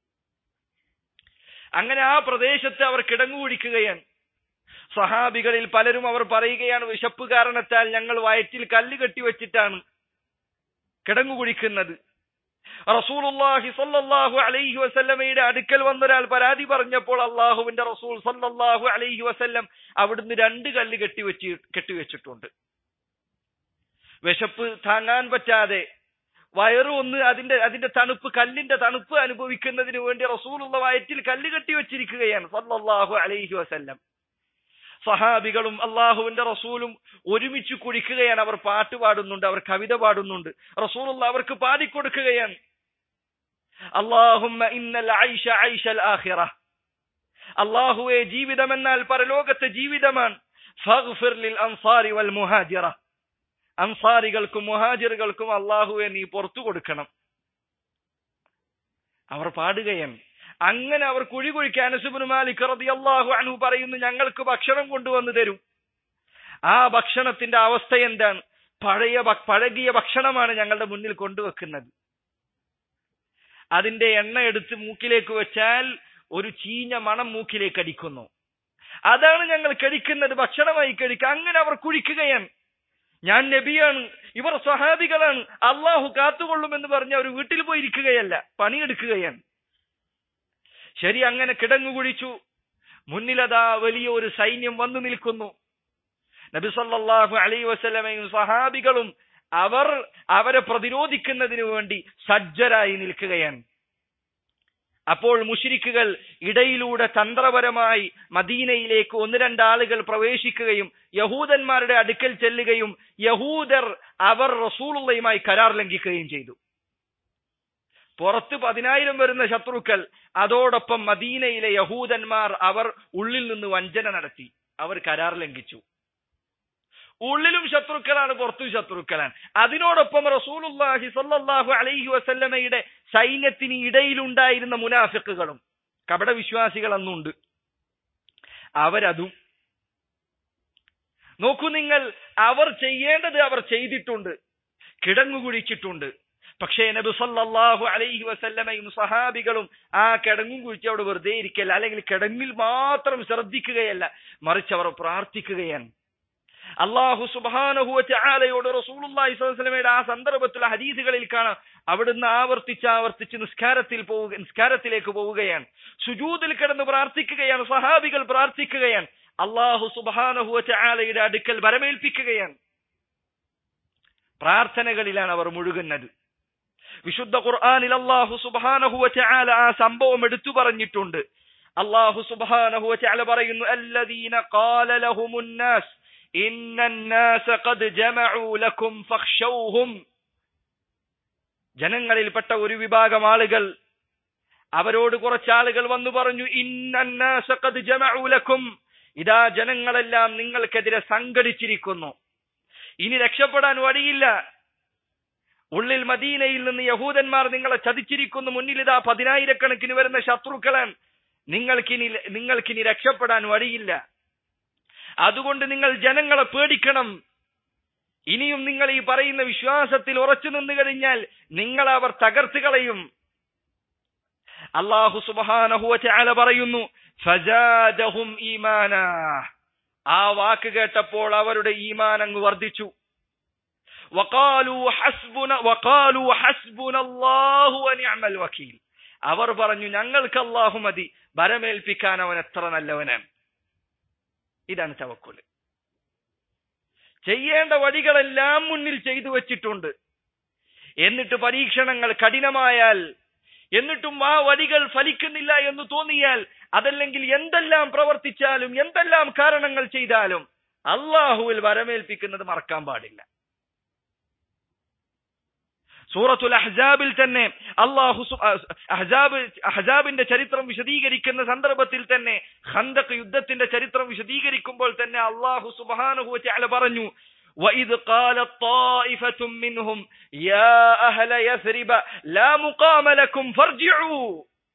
S2: അങ്ങനെ ആ പ്രദേശത്ത് അവർ കിടങ്ങു കുടിക്കുകയാണ് സഹാബികളിൽ പലരും അവർ പറയുകയാണ് വിശപ്പ് കാരണത്താൽ ഞങ്ങൾ വയറ്റിൽ കല്ല് കെട്ടി വെച്ചിട്ടാണ് കിടങ്ങു കുടിക്കുന്നത് റസൂലുള്ളാഹി സല്ലല്ലാഹു അലൈഹി വസല്ലമയുടെ അടുക്കൽ വന്നൊരാൾ പരാതി പറഞ്ഞപ്പോൾ അള്ളാഹുവിന്റെ റസൂൽ സല്ലല്ലാഹു അലൈഹി വസല്ലം അവിടുന്ന് രണ്ട് കല്ല് കെട്ടിവെച്ച് കെട്ടിവെച്ചിട്ടുണ്ട് വിശപ്പ് താങ്ങാൻ പറ്റാതെ വയറു ഒന്ന് അതിന്റെ അതിന്റെ തണുപ്പ് കല്ലിന്റെ തണുപ്പ് അനുഭവിക്കുന്നതിന് വേണ്ടി റസൂലുള്ള വയറ്റിൽ കല്ല് കെട്ടി വെച്ചിരിക്കുകയാണ് സല്ലല്ലാഹു അലൈഹി വസല്ലം സഹാബികളും അള്ളാഹുവിന്റെ റസൂലും ഒരുമിച്ച് കുടിക്കുകയാണ് അവർ പാട്ട് പാടുന്നുണ്ട് അവർ കവിത പാടുന്നുണ്ട് റസൂലുള്ള അവർക്ക് പാടിക്കൊടുക്കുകയാണ് അള്ളാഹുമ്മ ഇന്നൽ ഐഷ ഐഷൽ ആഖിറ അള്ളാഹുവെ ജീവിതം എന്നാൽ പരലോകത്തെ ജീവിതമാണ് ഫഗ്ഫിർ ലിൽ അൻസാരി വൽ മുഹാജിറ അൻസാരികൾക്കും മുഹാജിറുകൾക്കും അള്ളാഹുവെ നീ പുറത്തു കൊടുക്കണം അവർ പാടുകയാണ് അങ്ങനെ അവർ കുഴി കുഴിക്കാൻ അനസുബിന് മാലിക് റളിയല്ലാഹു അൻഹു പറയുന്നു ഞങ്ങൾക്ക് ഭക്ഷണം കൊണ്ടുവന്നു തരും ആ ഭക്ഷണത്തിന്റെ അവസ്ഥ എന്താണ് പഴയ ഭ- പഴകിയ ഭക്ഷണമാണ് ഞങ്ങളുടെ മുന്നിൽ കൊണ്ടുവെക്കുന്നത് അതിന്റെ എണ്ണ എടുത്ത് മൂക്കിലേക്ക് വെച്ചാൽ ഒരു ചീഞ്ഞ മണം മൂക്കിലേക്ക് അടിക്കുന്നു അതാണ് ഞങ്ങൾ കഴിക്കുന്നത് ഭക്ഷണമായി കഴിക്കുക അങ്ങനെ അവർ കുഴിക്കുകയാണ് ഞാൻ നബിയാണ് ഇവർ സ്വഹാബികളാണ് അള്ളാഹു കാത്തുകൊള്ളുമെന്ന് പറഞ്ഞ് അവർ വീട്ടിൽ പോയിരിക്കുകയല്ല പണിയെടുക്കുകയാണ് ശരി അങ്ങനെ കിടങ്ങു കുഴിച്ചു മുന്നിലതാ വലിയ ഒരു സൈന്യം വന്നു നിൽക്കുന്നു നബി സല്ലല്ലാഹു അലൈഹി വസല്ലമയും സഹാബികളും അവർ അവരെ പ്രതിരോധിക്കുന്നതിന് വേണ്ടി സജ്ജരായി നിൽക്കുകയാണ് അപ്പോൾ മുഷിരിക്കുകൾ ഇടയിലൂടെ തന്ത്രപരമായി മദീനയിലേക്ക് ഒന്ന് രണ്ടാളുകൾ പ്രവേശിക്കുകയും യഹൂദന്മാരുടെ അടുക്കൽ ചെല്ലുകയും യഹൂദർ അവർ റസൂലുള്ളയുമായി കരാർ ലംഘിക്കുകയും ചെയ്തു പുറത്ത് പതിനായിരം വരുന്ന ശത്രുക്കൾ അതോടൊപ്പം മദീനയിലെ യഹൂദന്മാർ അവർ ഉള്ളിൽ നിന്ന് വഞ്ചന നടത്തി അവർ കരാർ ലംഘിച്ചു ഉള്ളിലും ശത്രുക്കളാണ് പുറത്തും ശത്രുക്കളാണ് അതിനോടൊപ്പം റസൂലുള്ളാഹി സ്വല്ലല്ലാഹു അലൈഹി വസല്ലമയുടെ സൈന്യത്തിന് ഇടയിലുണ്ടായിരുന്ന മുനാഫിക്കുകളും കപട വിശ്വാസികൾ അന്നുണ്ട് അവരതും നോക്കൂ നിങ്ങൾ അവർ ചെയ്യേണ്ടത് അവർ ചെയ്തിട്ടുണ്ട് കിടങ്ങു കുഴിച്ചിട്ടുണ്ട് പക്ഷേ നബി സല്ലല്ലാഹു അലൈഹി വസല്ലമയും സഹാബികളും ആ കിടങ്ങും കുഴിച്ച് അവിടെ വെറുതെ ഇരിക്കല്ല അല്ലെങ്കിൽ കിടങ്ങിൽ മാത്രം ശ്രദ്ധിക്കുകയല്ല മറിച്ച് അവർ പ്രാർത്ഥിക്കുകയാണ് അള്ളാഹു സുബാനഹുവറ്റ ആലയോട് റസൂലുള്ളാഹി സ്വല്ലല്ലാഹു അലൈഹി വസല്ലമയുടെ ആ സന്ദർഭത്തിലെ ഹദീസുകളിൽ കാണാം അവിടുന്ന് ആവർത്തിച്ച് ആവർത്തിച്ച് നിസ്കാരത്തിൽ പോവുക നിസ്കാരത്തിലേക്ക് പോവുകയാണ് സുജൂദിൽ കിടന്ന് പ്രാർത്ഥിക്കുകയാണ് സഹാബികൾ പ്രാർത്ഥിക്കുകയാണ് അള്ളാഹു സുബാനഹുവറ്റ ആലയുടെ അടുക്കൽ വരമേൽപ്പിക്കുകയാണ് പ്രാർത്ഥനകളിലാണ് അവർ മുഴുകുന്നത് വിശുദ്ധ ഖുർആനിൽ അള്ളാഹു സുബാനഹുവറ്റ ആല ആ സംഭവം എടുത്തു പറഞ്ഞിട്ടുണ്ട് അള്ളാഹു സുബാനഹുവറ്റ ആല പറയുന്നു അല്ലദീന ഖാല ലഹുമുന്നാസ് إن الناس قد جمعوا لكم فاخشوهم ജനങ്ങളിൽപ്പെട്ട ഒരു വിഭാഗം ആളുകൾ അവരോട് കുറച്ചാളുകൾ വന്നു പറഞ്ഞു ഇന്നന്നാസ ഖദ് ജമഉ ലക്കും ഇതാ ജനങ്ങളെല്ലാം നിങ്ങൾക്കെതിരെ സംഘടിച്ചിരിക്കുന്നു ഇനി രക്ഷപ്പെടാൻ വഴിയില്ല ഉള്ളിൽ മദീനയിൽ നിന്ന് യഹൂദന്മാർ നിങ്ങളെ ചതിച്ചിരിക്കുന്നു മുന്നിൽ ഇതാ പതിനായിരക്കണക്കിന് വരുന്ന ശത്രുക്കളാൻ നിങ്ങൾക്കിനി നിങ്ങൾക്കിനി രക്ഷപ്പെടാൻ വഴിയില്ല അതുകൊണ്ട് നിങ്ങൾ ജനങ്ങളെ പേടിക്കണം ഇനിയും നിങ്ങൾ ഈ പറയുന്ന വിശ്വാസത്തിൽ ഉറച്ചു നിന്നു കഴിഞ്ഞാൽ നിങ്ങൾ അവർ തകർത്ത് കളയും അള്ളാഹു സുബാനഹുല പറയുന്നു ഫജാദഹും ഈമാന ആ വാക്ക് കേട്ടപ്പോൾ അവരുടെ ഈമാൻ അങ്ങ് വർദ്ധിച്ചു വഖാലു ഹസ്ബുന വഖാലു ഹസ്ബുനല്ലാഹു വനിഅമൽ വക്കീൽ അവർ പറഞ്ഞു ഞങ്ങൾക്ക് അല്ലാഹു മതി ഭരമേൽപ്പിക്കാൻ അവൻ എത്ര നല്ലവനാണ് ഇതാണ് തവക്കുൽ ചെയ്യേണ്ട വഴികളെല്ലാം മുന്നിൽ ചെയ്തു വച്ചിട്ടുണ്ട് എന്നിട്ട് പരീക്ഷണങ്ങൾ കഠിനമായാൽ എന്നിട്ടും ആ വഴികൾ ഫലിക്കുന്നില്ല എന്ന് തോന്നിയാൽ അതല്ലെങ്കിൽ എന്തെല്ലാം പ്രവർത്തിച്ചാലും എന്തെല്ലാം കാരണങ്ങൾ ചെയ്താലും അള്ളാഹുവിൽ വരമേൽപ്പിക്കുന്നത് മറക്കാൻ പാടില്ല സൂറത്തുൽ അഹ്സാബിൽ തന്നെ അള്ളാഹു അഹ്സാബ് അഹ്സാബിന്റെ ചരിത്രം വിശദീകരിക്കുന്ന സന്ദർഭത്തിൽ തന്നെ ഖന്തഖ് യുദ്ധത്തിന്റെ ചരിത്രം വിശദീകരിക്കുമ്പോൾ തന്നെ അള്ളാഹു സുബ്ഹാനഹു വതആല പറഞ്ഞു وإذ قالت طائفة منهم يا أهل يثرب لا مقام لكم فارجعوا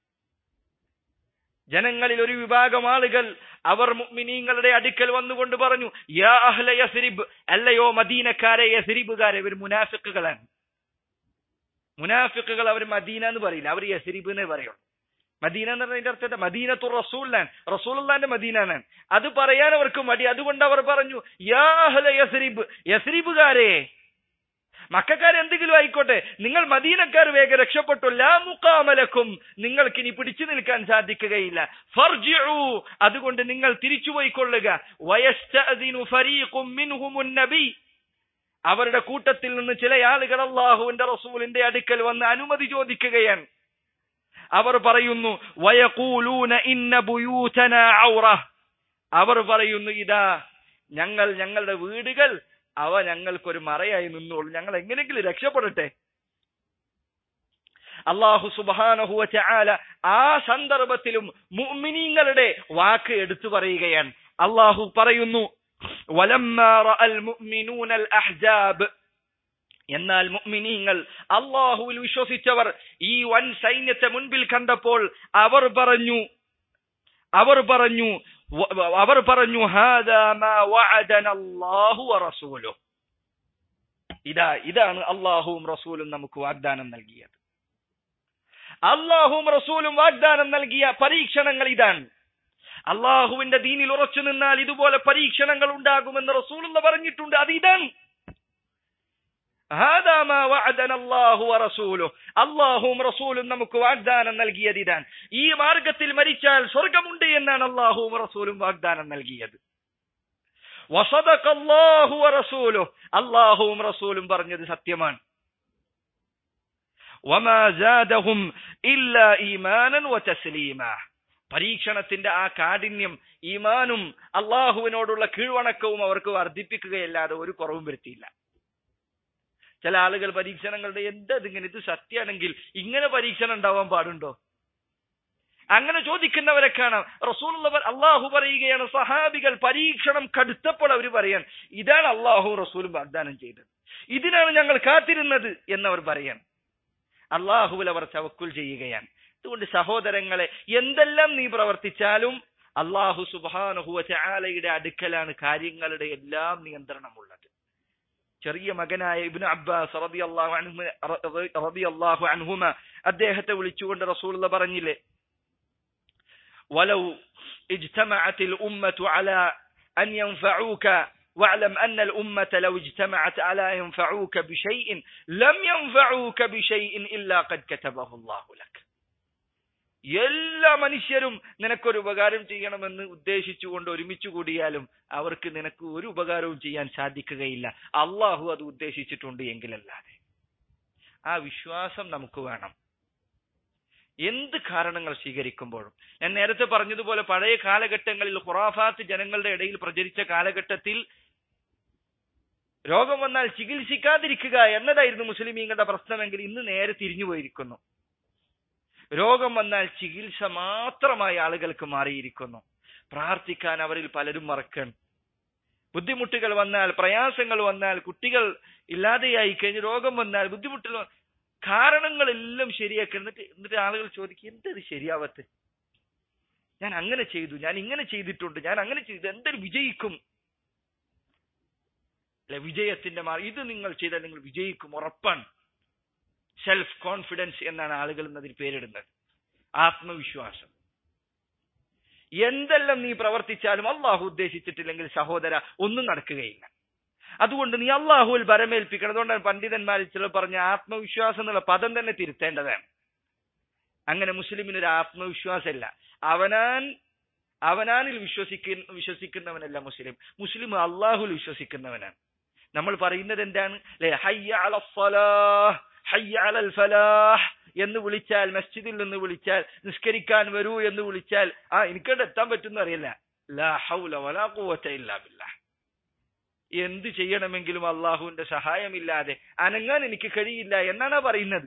S2: ജനങ്ങളിൽ ഒരു വിഭാഗം ആളുകൾ അവർ മുഅ്മിനീങ്ങളുടെ അടുക്കൽ വന്നുകൊണ്ട് പറഞ്ഞു യാ അഹ്ല യസ്രിബ് അല്ലയോ മദീനക്കാരെ യസ്രിബുകാരെ ഇവർ മുനാഫിക്കുകളാണ് മുനാഫിക്കുകൾ അവർ മദീന എന്ന് പറയില്ല അവർ യസ്രിബ് എന്നേ പറയുള്ളൂ മദീന എന്ന് പറഞ്ഞതിന്റെ അർത്ഥം മദീനത്തു റസൂലാണ് റസൂലിന്റെ മദീനാണ് അത് പറയാൻ അവർക്ക് മടി അതുകൊണ്ട് അവർ പറഞ്ഞു യാ അഹ്ല യസ്രിബ് യസ്രിബുകാരെ മക്കാർ എന്തെങ്കിലും ആയിക്കോട്ടെ നിങ്ങൾ മദീനക്കാർ വേഗം രക്ഷപ്പെട്ടു ലാ മുക്കാമലക്കും നിങ്ങൾക്ക് ഇനി പിടിച്ചു നിൽക്കാൻ സാധിക്കുകയില്ല ഫർജിഉ അതുകൊണ്ട് നിങ്ങൾ തിരിച്ചുപോയിക്കൊള്ളുക വയസ്തഅദിനു ഫരീഖും മിൻഹുമുൻ നബി അവരുടെ കൂട്ടത്തിൽ നിന്ന് ചില ആളുകൾ അള്ളാഹുവിന്റെ റസൂലിന്റെ അടുക്കൽ വന്ന് അനുമതി ചോദിക്കുകയാണ് അവർ പറയുന്നു വയകൂലൂന ഇന്ന ബുയൂതന ഔറ അവർ പറയുന്നു ഇതാ ഞങ്ങൾ ഞങ്ങളുടെ വീടുകൾ അവ ഞങ്ങൾക്കൊരു മറയായി നിന്നോളൂ ഞങ്ങൾ എങ്ങനെയെങ്കിലും രക്ഷപ്പെടട്ടെ അള്ളാഹു സുബാനഹുവ ചാല ആ സന്ദർഭത്തിലും മുഅ്മിനീങ്ങളുടെ വാക്ക് എടുത്തു പറയുകയാണ് അള്ളാഹു പറയുന്നു വലമ്മാ റഅൽ മുഅ്മിനൂനൽ അഹ്സാബ് എന്നാൽ മുഅ്മിനീങ്ങൾ അള്ളാഹുവിൽ വിശ്വസിച്ചവർ ഈ വൻ സൈന്യത്തെ മുൻപിൽ കണ്ടപ്പോൾ അവർ പറഞ്ഞു അവർ പറഞ്ഞു അവർ പറഞ്ഞു ഹാദാ മാ വഅദനല്ലാഹു വറസൂലുഹു ഇതാ ഇതാണ് അള്ളാഹുവും റസൂലും നമുക്ക് വാഗ്ദാനം നൽകിയത് അള്ളാഹുവും റസൂലും വാഗ്ദാനം നൽകിയ പരീക്ഷണങ്ങൾ ഇതാണ് അള്ളാഹുവിന്റെ ദീനിൽ ഉറച്ചു നിന്നാൽ ഇതുപോലെ പരീക്ഷണങ്ങൾ ഉണ്ടാകുമെന്ന് റസൂലുള്ള പറഞ്ഞിട്ടുണ്ട് അത് ഇതാണ് അള്ളാഹുവും റസൂലും നമുക്ക് വാഗ്ദാനം നൽകിയത് ഇതാണ് ഈ മാർഗത്തിൽ മരിച്ചാൽ സ്വർഗമുണ്ട് എന്നാണ് അള്ളാഹുവും റസൂലും വാഗ്ദാനം നൽകിയത് റസൂലു അള്ളാഹുവും റസൂലും പറഞ്ഞത് സത്യമാണ് പരീക്ഷണത്തിന്റെ ആ കാഠിന്യം ഈമാനും അള്ളാഹുവിനോടുള്ള കീഴ്വണക്കവും അവർക്ക് വർദ്ധിപ്പിക്കുകയല്ലാതെ ഒരു കുറവും വരുത്തിയില്ല ചില ആളുകൾ പരീക്ഷണങ്ങളുടെ എന്താ ഇതിങ്ങനെ ഇത് സത്യമാണെങ്കിൽ ഇങ്ങനെ പരീക്ഷണം ഉണ്ടാവാൻ പാടുണ്ടോ അങ്ങനെ ചോദിക്കുന്നവരെ കാണാം റസൂലുള്ളവർ അള്ളാഹു പറയുകയാണ് സഹാബികൾ പരീക്ഷണം കടുത്തപ്പോൾ അവർ പറയാൻ ഇതാണ് അള്ളാഹു റസൂലും വാഗ്ദാനം ചെയ്തത് ഇതിനാണ് ഞങ്ങൾ കാത്തിരുന്നത് എന്നവർ പറയാൻ അള്ളാഹുവിൽ അവർ തവക്കുൽ ചെയ്യുകയാണ് അതുകൊണ്ട് സഹോദരങ്ങളെ എന്തെല്ലാം നീ പ്രവർത്തിച്ചാലും അള്ളാഹു സുബാനുഹുവ ചാലയുടെ അടുക്കലാണ് കാര്യങ്ങളുടെ എല്ലാം നിയന്ത്രണമുള്ളത് ചെറിയ മകനായ ഇബ്നു അബ്ബാസ് റളിയല്ലാഹു അൻഹു റളിയല്ലാഹു അൻഹുമ അദ്ദേഹത്തെ വിളിച്ചുകൊണ്ട് റസൂലുള്ള പറഞ്ഞില്ലേ ولو اجتمعت الأمة على أن ينفعوك واعلم أن الأمة لو اجتمعت على أن ينفعوك بشيء لم ينفعوك بشيء إلا قد كتبه الله لك എല്ലാ മനുഷ്യരും നിനക്കൊരു ഉപകാരം ചെയ്യണമെന്ന് ഉദ്ദേശിച്ചുകൊണ്ട് ഒരുമിച്ച് കൂടിയാലും അവർക്ക് നിനക്ക് ഒരു ഉപകാരവും ചെയ്യാൻ സാധിക്കുകയില്ല അള്ളാഹു അത് ഉദ്ദേശിച്ചിട്ടുണ്ട് എങ്കിലല്ലാതെ ആ വിശ്വാസം നമുക്ക് വേണം എന്ത് കാരണങ്ങൾ സ്വീകരിക്കുമ്പോഴും ഞാൻ നേരത്തെ പറഞ്ഞതുപോലെ പഴയ കാലഘട്ടങ്ങളിൽ ഖുറാഫാത്ത് ജനങ്ങളുടെ ഇടയിൽ പ്രചരിച്ച കാലഘട്ടത്തിൽ രോഗം വന്നാൽ ചികിത്സിക്കാതിരിക്കുക എന്നതായിരുന്നു മുസ്ലിമീങ്ങളുടെ പ്രശ്നമെങ്കിൽ ഇന്ന് നേരെ തിരിഞ്ഞു പോയിരിക്കുന്നു രോഗം വന്നാൽ ചികിത്സ മാത്രമായി ആളുകൾക്ക് മാറിയിരിക്കുന്നു പ്രാർത്ഥിക്കാൻ അവരിൽ പലരും മറക്കണം ബുദ്ധിമുട്ടുകൾ വന്നാൽ പ്രയാസങ്ങൾ വന്നാൽ കുട്ടികൾ ഇല്ലാതെയായി കഴിഞ്ഞ് രോഗം വന്നാൽ ബുദ്ധിമുട്ടുകൾ വ- കാരണങ്ങളെല്ലാം ശരിയാക്കി എന്നിട്ട് എന്നിട്ട് ആളുകൾ ചോദിക്കും എന്തത് ശരിയാവത്ത് ഞാൻ അങ്ങനെ ചെയ്തു ഞാൻ ഇങ്ങനെ ചെയ്തിട്ടുണ്ട് ഞാൻ അങ്ങനെ ചെയ്തു എന്തൊരു വിജയിക്കും അല്ലെ വിജയത്തിന്റെ മാർ ഇത് നിങ്ങൾ ചെയ്താൽ നിങ്ങൾ വിജയിക്കും ഉറപ്പാണ് സെൽഫ് കോൺഫിഡൻസ് എന്നാണ് ആളുകൾ എന്നതിന് പേരിടുന്നത് ആത്മവിശ്വാസം എന്തെല്ലാം നീ പ്രവർത്തിച്ചാലും അള്ളാഹു ഉദ്ദേശിച്ചിട്ടില്ലെങ്കിൽ സഹോദര ഒന്നും നടക്കുകയില്ല അതുകൊണ്ട് നീ അള്ളാഹുവിൽ ബരമേൽപ്പിക്കണം അതുകൊണ്ടാണ് പണ്ഡിതന്മാരിൽ ചിലർ പറഞ്ഞ ആത്മവിശ്വാസം എന്നുള്ള പദം തന്നെ തിരുത്തേണ്ടതാണ് അങ്ങനെ മുസ്ലിമിന് ഒരു ആത്മവിശ്വാസമില്ല അവനാൻ അവനാനിൽ വിശ്വസിക്കുന്ന വിശ്വസിക്കുന്നവനല്ല മുസ്ലിം മുസ്ലിം അള്ളാഹുൽ വിശ്വസിക്കുന്നവനാണ് നമ്മൾ പറയുന്നത് എന്താണ് ല്ലേ? ഹയ്യ അലൽ ഫലാഹ്, ഹയ്യ അലൽ ഫലാഹ് എന്ന് വിളിച്ചാൽ മസ്ജിദിൽ നിന്ന് വിളിച്ചാൽ നിസ്കരിക്കാൻ വരൂ എന്ന് വിളിച്ചാൽ ആ എനിക്കവിടെ എത്താൻ പറ്റുന്ന അറിയില്ല ലാ ഹൗല വലാ ഖുവത ഇല്ലാ ബില്ലാഹ് എന്ത് ചെയ്യണമെങ്കിലും അള്ളാഹുവിന്റെ സഹായമില്ലാതെ അനങ്ങാൻ എനിക്ക് കഴിയില്ല എന്നാണ് ആ പറയുന്നത്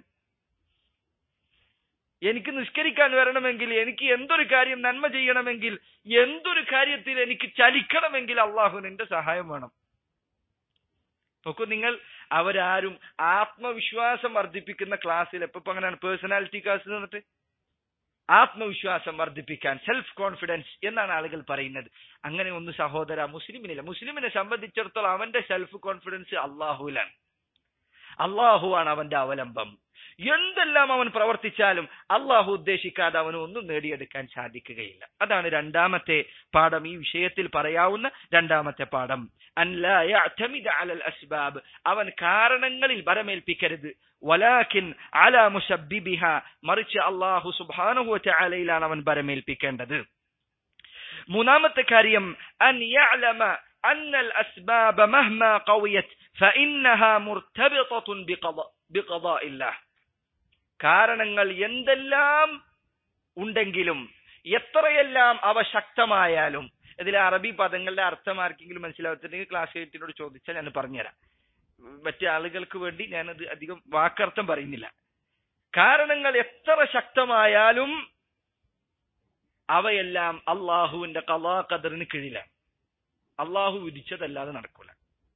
S2: എനിക്ക് നിസ്കരിക്കാൻ വരണമെങ്കിൽ എനിക്ക് എന്തൊരു കാര്യം നന്മ ചെയ്യണമെങ്കിൽ എന്തൊരു കാര്യത്തിൽ എനിക്ക് ചലിക്കണമെങ്കിൽ അള്ളാഹുവിന്റെ സഹായം വേണം നോക്കൂ നിങ്ങൾ അവരാരും ആത്മവിശ്വാസം വർദ്ധിപ്പിക്കുന്ന ക്ലാസ്സിൽ എപ്പോ ഇപ്പൊ അങ്ങനെയാണ് പേഴ്സണാലിറ്റി ക്ലാസ് എന്നിട്ട് ആത്മവിശ്വാസം വർദ്ധിപ്പിക്കാൻ സെൽഫ് കോൺഫിഡൻസ് എന്നാണ് ആളുകൾ പറയുന്നത് അങ്ങനെ ഒന്ന് സഹോദര മുസ്ലിമിനില്ല മുസ്ലിമിനെ സംബന്ധിച്ചിടത്തോളം അവന്റെ സെൽഫ് കോൺഫിഡൻസ് അള്ളാഹുലാണ് അള്ളാഹുവാണ് അവന്റെ അവലംബം എന്തെല്ലാം അവൻ പ്രവർത്തിച്ചാലും അള്ളാഹു ഉദ്ദേശിക്കാതെ അവന് ഒന്നും നേടിയെടുക്കാൻ സാധിക്കുകയില്ല അതാണ് രണ്ടാമത്തെ പാഠം ഈ വിഷയത്തിൽ പറയാവുന്ന രണ്ടാമത്തെ പാഠം അൻ ലാ യഅ്തമിദ അലൽ അസ്ബാബ് അവൻ കാരണങ്ങളിൽ ബരമേൽപ്പിക്കരുത് വലാകിൻ അല മുസബ്ബിബിഹ മറിച്ച് അള്ളാഹു സുബ്ഹാനഹു വതആലയിലാണ് അവൻ ബരമേൽപ്പിക്കേണ്ടത് മൂന്നാമത്തെ കാര്യം അൻ യഅലമ أن الأسباب مهما قويت فإنها مرتبطة بقضاء, بقضاء الله കാരണങ്ങൾ എന്തെല്ലാം ഉണ്ടെങ്കിലും എത്രയെല്ലാം അവ ശക്തമായാലും ഇതിലെ അറബി പദങ്ങളുടെ അർത്ഥം ആർക്കെങ്കിലും മനസ്സിലാവത്തില്ലെങ്കിൽ ക്ലാസ് എയ്റ്റിനോട് ചോദിച്ചാൽ ഞാൻ പറഞ്ഞുതരാം മറ്റു ആളുകൾക്ക് വേണ്ടി ഞാനത് അധികം വാക്കർത്ഥം പറയുന്നില്ല കാരണങ്ങൾ എത്ര ശക്തമായാലും അവയെല്ലാം അള്ളാഹുവിന്റെ കലാ കദറിന് കീഴിലാണ് അള്ളാഹു വിധിച്ചതല്ലാതെ നടക്കൂല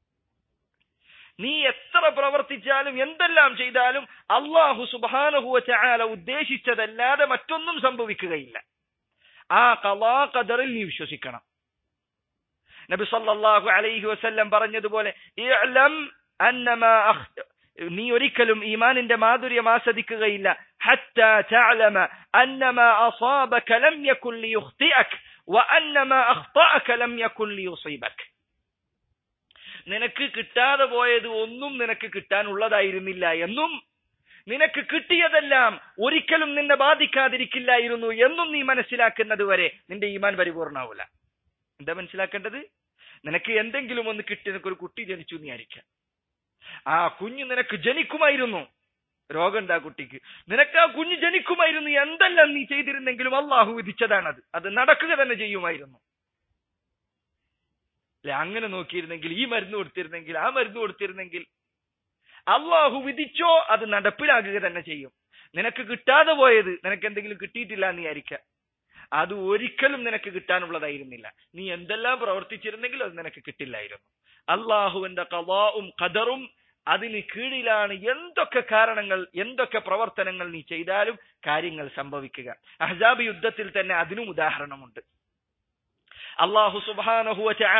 S2: നീ എത്ര പ്രവർത്തിച്ചാലും എന്തെല്ലാം ചെയ്താലും അള്ളാഹു സുബാനഹുവ ചാല ഉദ്ദേശിച്ചതല്ലാതെ മറ്റൊന്നും സംഭവിക്കുകയില്ല ആ കലാ കദറിൽ നീ വിശ്വസിക്കണം നബി സല്ലല്ലാഹു അലൈഹി വസല്ലം പറഞ്ഞതുപോലെ ഇഅ്ലം അന്നമാ അഖ് നീ ഒരിക്കലും ഈമാനിന്റെ മാധുര്യം ആസ്വദിക്കുകയില്ല ഹത്താ തഅലമ അന്നമാ അസാബക ലം യകുൻ ലിയുഖ്തിഅക വഅന്നമാ അഖ്തഅക ലം യകുൻ ലിയുസീബക നിനക്ക് കിട്ടാതെ പോയത് ഒന്നും നിനക്ക് കിട്ടാനുള്ളതായിരുന്നില്ല എന്നും നിനക്ക് കിട്ടിയതെല്ലാം ഒരിക്കലും നിന്നെ ബാധിക്കാതിരിക്കില്ലായിരുന്നു എന്നും നീ മനസ്സിലാക്കുന്നത് വരെ നിന്റെ ഈമാൻ പരിപൂർണാവൂല എന്താ മനസ്സിലാക്കേണ്ടത് നിനക്ക് എന്തെങ്കിലും ഒന്ന് കിട്ടി നിനക്കൊരു കുട്ടി ജനിച്ചു നീ ആയിരിക്കാം ആ കുഞ്ഞ് നിനക്ക് ജനിക്കുമായിരുന്നു രോഗമുണ്ട് ആ കുട്ടിക്ക് നിനക്ക് ആ കുഞ്ഞ് ജനിക്കുമായിരുന്നു എന്തെല്ലാം നീ ചെയ്തിരുന്നെങ്കിലും അള്ളാഹു വിധിച്ചതാണത് അത് നടക്കുക തന്നെ ചെയ്യുമായിരുന്നു അല്ലെ അങ്ങനെ നോക്കിയിരുന്നെങ്കിൽ ഈ മരുന്ന് കൊടുത്തിരുന്നെങ്കിൽ ആ മരുന്ന് കൊടുത്തിരുന്നെങ്കിൽ അള്ളാഹു വിധിച്ചോ അത് നടപ്പിലാക്കുക തന്നെ ചെയ്യും നിനക്ക് കിട്ടാതെ പോയത് നിനക്ക് എന്തെങ്കിലും കിട്ടിയിട്ടില്ല എന്ന് വിചാരിക്കാം അത് ഒരിക്കലും നിനക്ക് കിട്ടാനുള്ളതായിരുന്നില്ല നീ എന്തെല്ലാം പ്രവർത്തിച്ചിരുന്നെങ്കിലും അത് നിനക്ക് കിട്ടില്ലായിരുന്നു അള്ളാഹുവിന്റെ കലാവും ഖദറും അതിന് കീഴിലാണ് എന്തൊക്കെ കാരണങ്ങൾ എന്തൊക്കെ പ്രവർത്തനങ്ങൾ നീ ചെയ്താലും കാര്യങ്ങൾ സംഭവിക്കുക അഹ്സാബ് യുദ്ധത്തിൽ തന്നെ അതിനും ഉദാഹരണമുണ്ട് അള്ളാഹു സുബാനഹുവ ചാല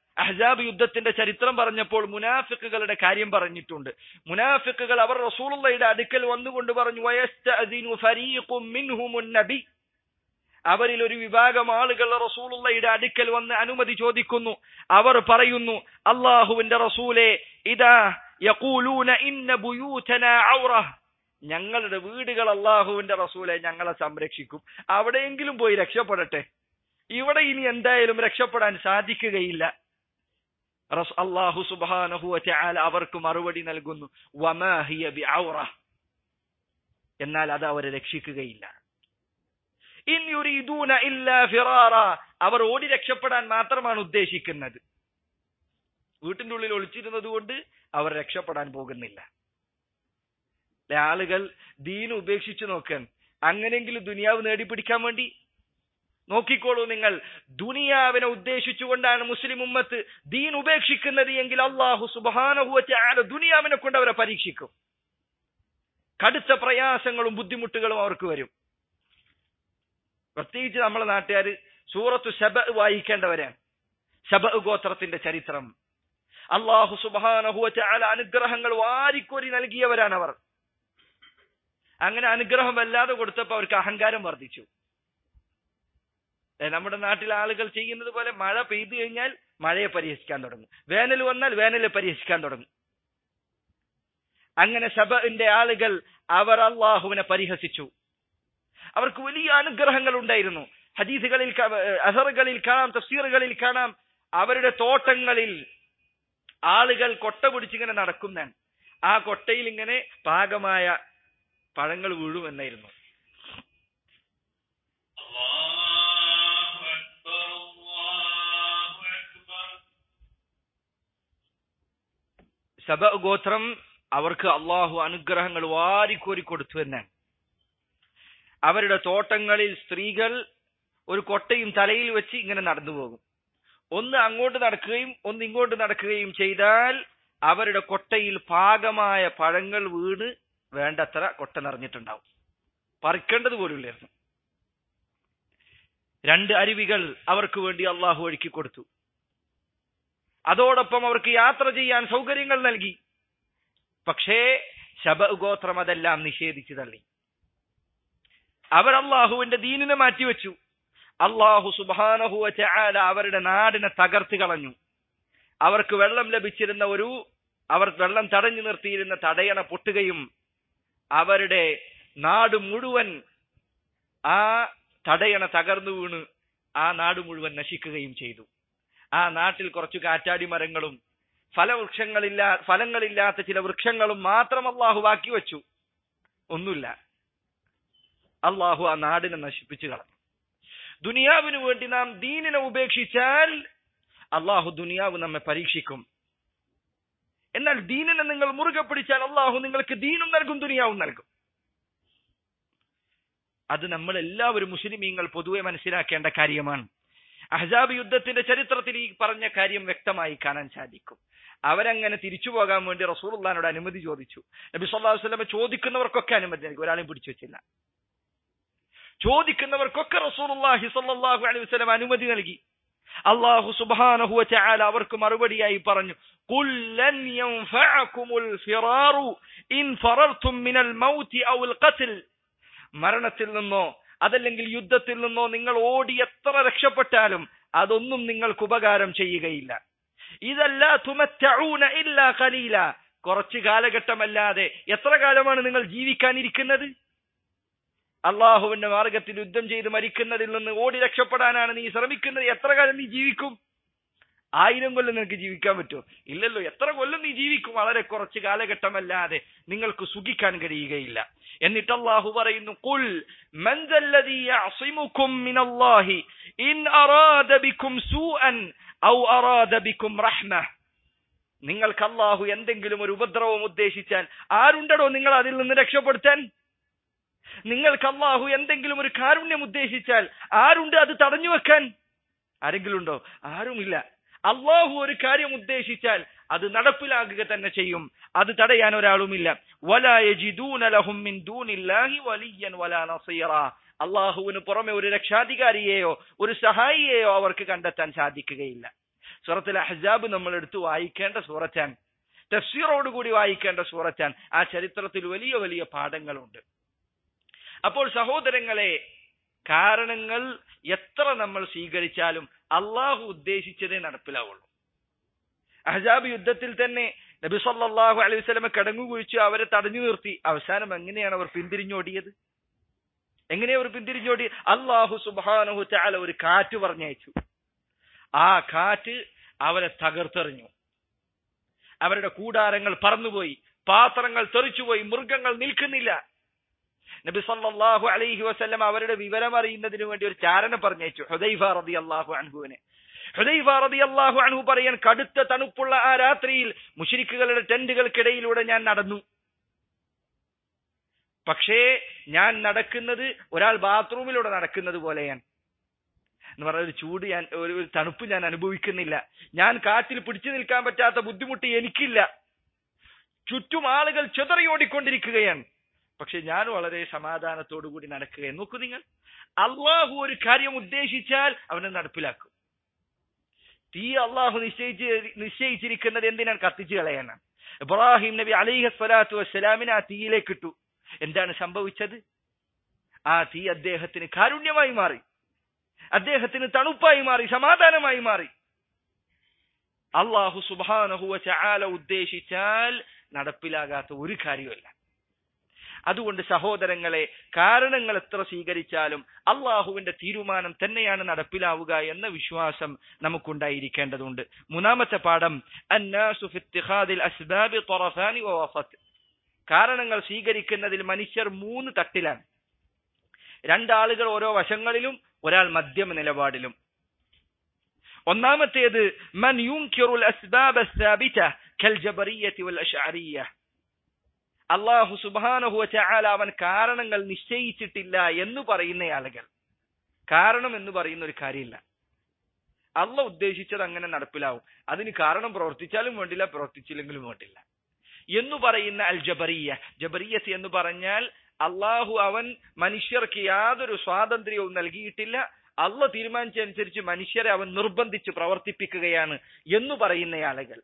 S2: അഹ്സാബ് യുദ്ധത്തിന്റെ ചരിത്രം പറഞ്ഞപ്പോൾ മുനാഫിക്കുകളുടെ കാര്യം പറഞ്ഞിട്ടുണ്ട് മുനാഫിക്കുകൾ അവർ റസൂലുള്ളയുടെ അടുക്കൽ വന്നുകൊണ്ട് പറഞ്ഞു വയസ്തഅദിനു ഫരീഖും മിൻഹുമുൻ നബി അവരിൽ ഒരു വിഭാഗം ആളുകൾ റസൂലുള്ളയുടെ അടുക്കൽ വന്ന് അനുമതി ചോദിക്കുന്നു അവർ പറയുന്നു അള്ളാഹുവിന്റെ റസൂലെ ഇതാ യഖൂലൂന ഇന്ന ബുയൂതന ഔറ ഞങ്ങളുടെ വീടുകൾ അള്ളാഹുവിന്റെ റസൂലെ ഞങ്ങളെ സംരക്ഷിക്കും അവിടെയെങ്കിലും പോയി രക്ഷപ്പെടട്ടെ ഇവിടെ ഇനി എന്തായാലും രക്ഷപ്പെടാൻ സാധിക്കുകയില്ല റസ് അള്ളാഹു സുബ്ഹാനഹു വതആല അവർക്ക് മറുപടി നൽകുന്നു വമാ ഹിയ ബിഔറ എന്നാൽ അത് അവരെ രക്ഷിക്കുകയില്ല ഇൻ യുരീദൂന ഇല്ലാ ഫിറാറ അവർ ഓടി രക്ഷപ്പെടാൻ മാത്രമാണ് ഉദ്ദേശിക്കുന്നത് വീട്ടിന്റെ ഉള്ളിൽ ഒളിച്ചിരുന്നത് കൊണ്ട് അവർ രക്ഷപ്പെടാൻ പോകുന്നില്ല ലെ ആളുകൾ ദീൻ ഉപേക്ഷിച്ചു നോക്കാൻ അങ്ങനെങ്കിലും ദുനിയാവ് നേടിപ്പിടിക്കാൻ വേണ്ടി നോക്കിക്കോളൂ നിങ്ങൾ ദുനിയാവിനെ ഉദ്ദേശിച്ചുകൊണ്ടാണ് മുസ്ലിം ഉമ്മത്ത് ദീൻ ഉപേക്ഷിക്കുന്നത് എങ്കിൽ അള്ളാഹു സുബാനഹുവറ്റ ആല ദുനിയാവിനെ കൊണ്ട് അവരെ പരീക്ഷിക്കും കടുത്ത പ്രയാസങ്ങളും ബുദ്ധിമുട്ടുകളും അവർക്ക് വരും പ്രത്യേകിച്ച് നമ്മളെ നാട്ടുകാർ സൂറത്തു ശബ വായിക്കേണ്ടവരാണ് ശബ ഗോത്രത്തിന്റെ ചരിത്രം അള്ളാഹു സുബാനഹുവറ്റ ആല അനുഗ്രഹങ്ങൾ വാരിക്കോരി നൽകിയവരാണ് അവർ അങ്ങനെ അനുഗ്രഹം വല്ലാതെ കൊടുത്തപ്പോൾ അവർക്ക് അഹങ്കാരം വർദ്ധിച്ചു നമ്മുടെ നാട്ടിലെ ആളുകൾ ചെയ്യുന്നത് പോലെ മഴ പെയ്തു കഴിഞ്ഞാൽ മഴയെ പരിഹസിക്കാൻ തുടങ്ങും വേനൽ വന്നാൽ വേനലെ പരിഹസിക്കാൻ തുടങ്ങും അങ്ങനെ സബന്റെ ആളുകൾ അവർ അള്ളാഹുവിനെ പരിഹസിച്ചു അവർക്ക് വലിയ അനുഗ്രഹങ്ങൾ ഉണ്ടായിരുന്നു ഹദീസുകളിൽ അസറുകളിൽ കാണാം തഫ്സീറുകളിൽ കാണാം അവരുടെ തോട്ടങ്ങളിൽ ആളുകൾ കൊട്ട പിടിച്ചിങ്ങനെ നടക്കുന്നതാണ് ആ കൊട്ടയിൽ ഇങ്ങനെ പാകമായ പഴങ്ങൾ വീഴുമെന്നായിരുന്നു സബ ഗോത്രം അവർക്ക് അള്ളാഹു അനുഗ്രഹങ്ങൾ വാരിക്കോരി കൊടുത്തു എന്നാണ് അവരുടെ തോട്ടങ്ങളിൽ സ്ത്രീകൾ ഒരു കൊട്ടയും തലയിൽ വെച്ച് ഇങ്ങനെ നടന്നു പോകും ഒന്ന് അങ്ങോട്ട് നടക്കുകയും ഒന്ന് ഇങ്ങോട്ട് നടക്കുകയും ചെയ്താൽ അവരുടെ കൊട്ടയിൽ പാകമായ പഴങ്ങൾ വീണ് വേണ്ടത്ര കൊട്ട നിറഞ്ഞിട്ടുണ്ടാവും പറിക്കേണ്ടത് പോലുമില്ലായിരുന്നു രണ്ട് അരുവികൾ അവർക്ക് വേണ്ടി അള്ളാഹു ഒഴുക്കി കൊടുത്തു അതോടൊപ്പം അവർക്ക് യാത്ര ചെയ്യാൻ സൗകര്യങ്ങൾ നൽകി പക്ഷേ ശബ ഗോത്രം അതെല്ലാം നിഷേധിച്ചു തള്ളി അവർ അള്ളാഹുവിന്റെ ദീനിനെ മാറ്റിവെച്ചു അള്ളാഹു സുബാനഹുവ ചാല അവരുടെ നാടിനെ തകർത്ത് കളഞ്ഞു അവർക്ക് വെള്ളം ലഭിച്ചിരുന്ന ഒരു അവർ വെള്ളം തടഞ്ഞു നിർത്തിയിരുന്ന തടയണ പൊട്ടുകയും അവരുടെ നാട് മുഴുവൻ ആ തടയണ തകർന്നു വീണ് ആ നാട് മുഴുവൻ നശിക്കുകയും ചെയ്തു ആ നാട്ടിൽ കുറച്ചു കാറ്റാടി മരങ്ങളും ഫലവൃക്ഷങ്ങളില്ലാ ഫലങ്ങളില്ലാത്ത ചില വൃക്ഷങ്ങളും മാത്രം അള്ളാഹു ബാക്കി വെച്ചു ഒന്നുമില്ല അള്ളാഹു ആ നാടിനെ നശിപ്പിച്ചു കളഞ്ഞു ദുനിയാവിന് വേണ്ടി നാം ദീനിനെ ഉപേക്ഷിച്ചാൽ അള്ളാഹു ദുനിയാവ് നമ്മെ പരീക്ഷിക്കും എന്നാൽ ദീനിനെ നിങ്ങൾ മുറുകെ പിടിച്ചാൽ അള്ളാഹു നിങ്ങൾക്ക് ദീനും നൽകും ദുനിയാവും നൽകും അത് നമ്മൾ എല്ലാവരും മുസ്ലിമീങ്ങൾ പൊതുവെ മനസ്സിലാക്കേണ്ട കാര്യമാണ് അഹ്സാബ് യുദ്ധത്തിന്റെ ചരിത്രത്തിൽ ഈ പറഞ്ഞ കാര്യം വ്യക്തമായി കാണാൻ സാധിക്കും അവരങ്ങനെ തിരിച്ചു പോകാൻ വേണ്ടി റസൂലുള്ളാനോട് അനുമതി ചോദിച്ചു നബി സല്ലല്ലാഹു അലൈഹി വസല്ലം ചോദിക്കുന്നവർക്കൊക്കെ അനുമതി നൽകി ഒരാളെയും പിടിച്ചു വെച്ചില്ല ചോദിക്കുന്നവർക്കൊക്കെ റസൂലുള്ളാഹി സ്വല്ലല്ലാഹു അലൈഹി വസല്ലം അനുമതി നൽകി അള്ളാഹു സുബ്ഹാനഹു വതആല അവർക്ക് മറുപടിയായി പറഞ്ഞു ഖുൽ ലൻ യൻഫഅകുമുൽ ഫിറാറു ഇൻ ഫറർതും മിനൽ മൗതി ഔൽ ഖത്ൽ മരണത്തിൽ നിന്നോ അതല്ലെങ്കിൽ യുദ്ധത്തിൽ നിന്നോ നിങ്ങൾ ഓടി എത്ര രക്ഷപ്പെട്ടാലും അതൊന്നും നിങ്ങൾക്ക് ഉപകാരം ചെയ്യുകയില്ല ഇതല്ല തുമറ്റൂന ഇല്ല കലീല കുറച്ചു കാലഘട്ടമല്ലാതെ എത്ര കാലമാണ് നിങ്ങൾ ജീവിക്കാനിരിക്കുന്നത് അള്ളാഹുവിന്റെ മാർഗത്തിൽ യുദ്ധം ചെയ്ത് മരിക്കുന്നതിൽ നിന്ന് ഓടി രക്ഷപ്പെടാനാണ് നീ ശ്രമിക്കുന്നത് എത്ര കാലം നീ ജീവിക്കും ആയിരം കൊല്ലം നിനക്ക് ജീവിക്കാൻ പറ്റുമോ ഇല്ലല്ലോ എത്ര കൊല്ലം നീ ജീവിക്കും വളരെ കുറച്ച് കാലഘട്ടമല്ലാതെ നിങ്ങൾക്ക് സുഖിക്കാൻ കഴിയുകയില്ല എന്നിട്ട് അള്ളാഹു പറയുന്നു കുൽ മൻദല്ലദീ യഅസിമുകും മിനല്ലാഹി ഇൻ അറാദ ബികും സൂഅൻ ഔ അറാദ ബികും റഹ്മ നിങ്ങൾക്ക് അള്ളാഹു എന്തെങ്കിലും ഒരു ഉപദ്രവം ഉദ്ദേശിച്ചാൽ ആരുണ്ടടോ നിങ്ങൾ അതിൽ നിന്ന് രക്ഷപ്പെടുത്താൻ നിങ്ങൾക്ക് അള്ളാഹു എന്തെങ്കിലും ഒരു കാരുണ്യം ഉദ്ദേശിച്ചാൽ ആരുണ്ട് അത് തടഞ്ഞു വെക്കാൻ ആരെങ്കിലും ഉണ്ടോ ആരുമില്ല അള്ളാഹു ഒരു കാര്യം ഉദ്ദേശിച്ചാൽ അത് നടപ്പിലാക്കുക തന്നെ ചെയ്യും അത് തടയാൻ ഒരാളുമില്ല അള്ളാഹുവിന് പുറമെ ഒരു രക്ഷാധികാരിയെയോ ഒരു സഹായിയെയോ അവർക്ക് കണ്ടെത്താൻ സാധിക്കുകയില്ല സൂറത്തുൽ അഹ്സാബ് നമ്മൾ എടുത്ത് വായിക്കേണ്ട സൂററ്റാണ് തഫ്സീറോട് കൂടി വായിക്കേണ്ട സൂററ്റാണ് ആ ചരിത്രത്തിൽ വലിയ വലിയ പാഠങ്ങളുണ്ട് അപ്പോൾ സഹോദരങ്ങളെ കാരണങ്ങൾ എത്ര നമ്മൾ സ്വീകരിച്ചാലും അള്ളാഹു ഉദ്ദേശിച്ചതേ നടപ്പിലാവുള്ളൂ അഹജാബ് യുദ്ധത്തിൽ തന്നെ നബി സല്ലല്ലാഹു അലൈഹി വസല്ലമ കടങ്ങു കുഴിച്ചു അവരെ തടഞ്ഞു നിർത്തി അവസാനം എങ്ങനെയാണ് അവർ പിന്തിരിഞ്ഞോടിയത് എങ്ങനെയാ അവർ പിന്തിരിഞ്ഞോടി അള്ളാഹു സുബ്ഹാനഹു തആല ഒരു കാറ്റ് പറഞ്ഞയച്ചു ആ കാറ്റ് അവരെ തകർത്തെറിഞ്ഞു അവരുടെ കൂടാരങ്ങൾ പറന്നുപോയി പാത്രങ്ങൾ തെറിച്ചുപോയി മൃഗങ്ങൾ നിൽക്കുന്നില്ല നബി സല്ലല്ലാഹു അലൈഹി വസല്ലം അവരുടെ വിവരം അറിയുന്നതിന് വേണ്ടി ഒരു ചാരനെ പറഞ്ഞയച്ചു ഹുദൈഫ റളിയല്ലാഹു അൻഹുവിനെ ഹുദൈഫ റളിയല്ലാഹു അൻഹു പറയാൻ കടുത്ത തണുപ്പുള്ള ആ രാത്രിയിൽ മുശ്രിക്കുകളുടെ ടെന്റുകൾക്കിടയിലൂടെ ഞാൻ നടന്നു പക്ഷേ ഞാൻ നടക്കുന്നത് ഒരാൾ ബാത്റൂമിലൂടെ നടക്കുന്നത് പോലെയാണ് എന്ന് പറഞ്ഞ ഒരു ചൂട് ഞാൻ ഒരു ഒരു തണുപ്പ് ഞാൻ അനുഭവിക്കുന്നില്ല ഞാൻ കാറ്റിൽ പിടിച്ചു നിൽക്കാൻ പറ്റാത്ത ബുദ്ധിമുട്ട് എനിക്കില്ല ചുറ്റും ആളുകൾ ചെതറിയോടിക്കൊണ്ടിരിക്കുകയാണ് പക്ഷെ ഞാൻ വളരെ സമാധാനത്തോടു കൂടി നടക്കുകയാണ് നോക്കൂ നിങ്ങൾ അള്ളാഹു ഒരു കാര്യം ഉദ്ദേശിച്ചാൽ അവനെ നടപ്പിലാക്കും തീ അള്ളാഹു നിശ്ചയിച്ച് നിശ്ചയിച്ചിരിക്കുന്നത് എന്തിനാണ് കത്തിച്ചു കളയാനാണ് ഇബ്രാഹിം നബി അലിഹ സ്വലാത്തു വസ്സലാമിനെ ആ തീയിലേക്ക് ഇട്ടു എന്താണ് സംഭവിച്ചത് ആ തീ അദ്ദേഹത്തിന് കാരുണ്യമായി മാറി അദ്ദേഹത്തിന് തണുപ്പായി മാറി സമാധാനമായി മാറി അള്ളാഹു സുബാനഹുവ ചാല ഉദ്ദേശിച്ചാൽ നടപ്പിലാകാത്ത ഒരു കാര്യമല്ല അതുകൊണ്ട് സഹോദരങ്ങളെ കാരണങ്ങൾ എത്ര സ്വീകരിച്ചാലും അള്ളാഹുവിന്റെ തീരുമാനം തന്നെയാണ് നടപ്പിലാവുക എന്ന വിശ്വാസം നമുക്കുണ്ടായിരിക്കേണ്ടതുണ്ട് മൂന്നാമത്തെ പാഠം കാരണങ്ങൾ സ്വീകരിക്കുന്നതിൽ മനുഷ്യർ മൂന്ന് തട്ടിലാണ് രണ്ടാളുകൾ ഓരോ വശങ്ങളിലും ഒരാൾ മധ്യമ നിലപാടിലും ഒന്നാമത്തേത് മൻ യുൻകിറുൽ അസ്ബാബ الثابتة كالجبرية والأشعرية അള്ളാഹു സുബാനഹു ചാല അവൻ കാരണങ്ങൾ നിശ്ചയിച്ചിട്ടില്ല എന്ന് പറയുന്ന ആളുകൾ കാരണം എന്ന് പറയുന്ന ഒരു കാര്യമില്ല അള്ള ഉദ്ദേശിച്ചത് അങ്ങനെ നടപ്പിലാവും അതിന് കാരണം പ്രവർത്തിച്ചാലും വേണ്ടില്ല പ്രവർത്തിച്ചില്ലെങ്കിലും വേണ്ടില്ല എന്ന് പറയുന്ന അൽ ജബറിയ ജബറിയത്ത് എന്ന് പറഞ്ഞാൽ അള്ളാഹു അവൻ മനുഷ്യർക്ക് യാതൊരു സ്വാതന്ത്ര്യവും നൽകിയിട്ടില്ല അള്ള തീരുമാനിച്ചനുസരിച്ച് മനുഷ്യരെ അവൻ നിർബന്ധിച്ച് പ്രവർത്തിപ്പിക്കുകയാണ് എന്ന് പറയുന്ന ആളുകൾ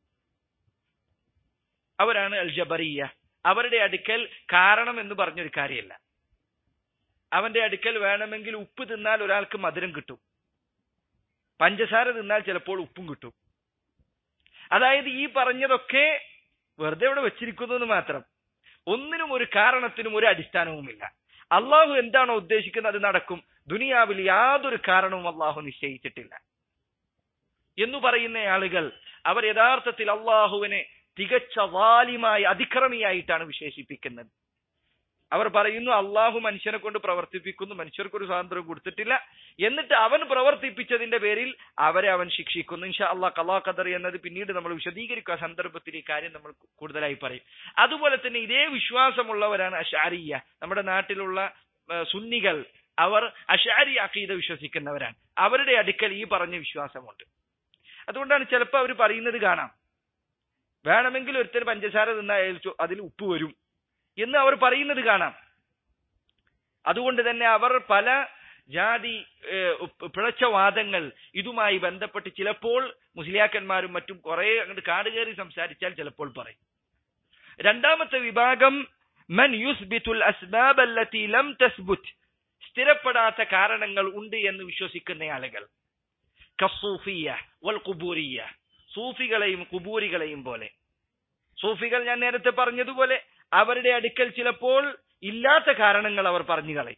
S2: അവരാണ് അൽ ജബറിയ അവരുടെ അടുക്കൽ കാരണം എന്ന് പറഞ്ഞൊരു കാര്യമല്ല അവന്റെ അടുക്കൽ വേണമെങ്കിൽ ഉപ്പ് തിന്നാൽ ഒരാൾക്ക് മധുരം കിട്ടും പഞ്ചസാര തിന്നാൽ ചിലപ്പോൾ ഉപ്പും കിട്ടും അതായത് ഈ പറഞ്ഞതൊക്കെ വെറുതെ ഇവിടെ വെച്ചിരിക്കുന്നു എന്ന് മാത്രം ഒന്നിനും ഒരു കാരണത്തിനും ഒരു അടിസ്ഥാനവുമില്ല അള്ളാഹു എന്താണോ ഉദ്ദേശിക്കുന്നത് അത് നടക്കും ദുനിയാവിൽ യാതൊരു കാരണവും അള്ളാഹു നിശ്ചയിച്ചിട്ടില്ല എന്ന് പറയുന്ന ആളുകൾ അവർ യഥാർത്ഥത്തിൽ അള്ളാഹുവിനെ തികച്ച വാലിമായി അതിക്രമിയായിട്ടാണ് വിശേഷിപ്പിക്കുന്നത് അവർ പറയുന്നു അള്ളാഹു മനുഷ്യനെ കൊണ്ട് പ്രവർത്തിപ്പിക്കുന്നു മനുഷ്യർക്കൊരു സ്വാതന്ത്ര്യം കൊടുത്തിട്ടില്ല എന്നിട്ട് അവൻ പ്രവർത്തിപ്പിച്ചതിന്റെ പേരിൽ അവരെ അവൻ ശിക്ഷിക്കുന്നു ഇൻഷാ അള്ളാഹ് കലാ ഖദർ എന്നത് പിന്നീട് നമ്മൾ വിശദീകരിക്കുക സന്ദർഭത്തിൽ ഈ കാര്യം നമ്മൾ കൂടുതലായി പറയും അതുപോലെ തന്നെ ഇതേ വിശ്വാസമുള്ളവരാണ് അഷാരിയ നമ്മുടെ നാട്ടിലുള്ള സുന്നികൾ അവർ അഷാരി അഖീദ വിശ്വസിക്കുന്നവരാണ് അവരുടെ അടുക്കൽ ഈ പറഞ്ഞ വിശ്വാസമുണ്ട് അതുകൊണ്ടാണ് ചിലപ്പോൾ അവർ പറയുന്നത് കാണാം വേണമെങ്കിൽ ഒരുത്തന് പഞ്ചസാര തിന്നാൽ അതിൽ ഉപ്പ് വരും എന്ന് അവർ പറയുന്നത് കാണാം അതുകൊണ്ട് തന്നെ അവർ പല ജാതി പിഴച്ച വാദങ്ങൾ ഇതുമായി ബന്ധപ്പെട്ട് ചിലപ്പോൾ മുസ്ലിയാക്കന്മാരും മറ്റും കുറെ അങ്ങോട്ട് കാട് കയറി സംസാരിച്ചാൽ ചിലപ്പോൾ പറയും രണ്ടാമത്തെ വിഭാഗം മൻ യുസ്ബിത്തുൽ അസ്ബാബ് അല്ലത്തി ലം തസ്ബുത്ത് സ്ഥിരപ്പെടാത്ത കാരണങ്ങൾ ഉണ്ട് എന്ന് വിശ്വസിക്കുന്ന ആളുകൾ കസൂഫിയ വൽ കുബൂരിയ സൂഫികളെയും കുബൂരികളെയും പോലെ സൂഫികൾ ഞാൻ നേരത്തെ പറഞ്ഞതുപോലെ അവരുടെ അടുക്കൽ ചിലപ്പോൾ ഇല്ലാത്ത കാരണങ്ങൾ അവർ പറഞ്ഞു കളയും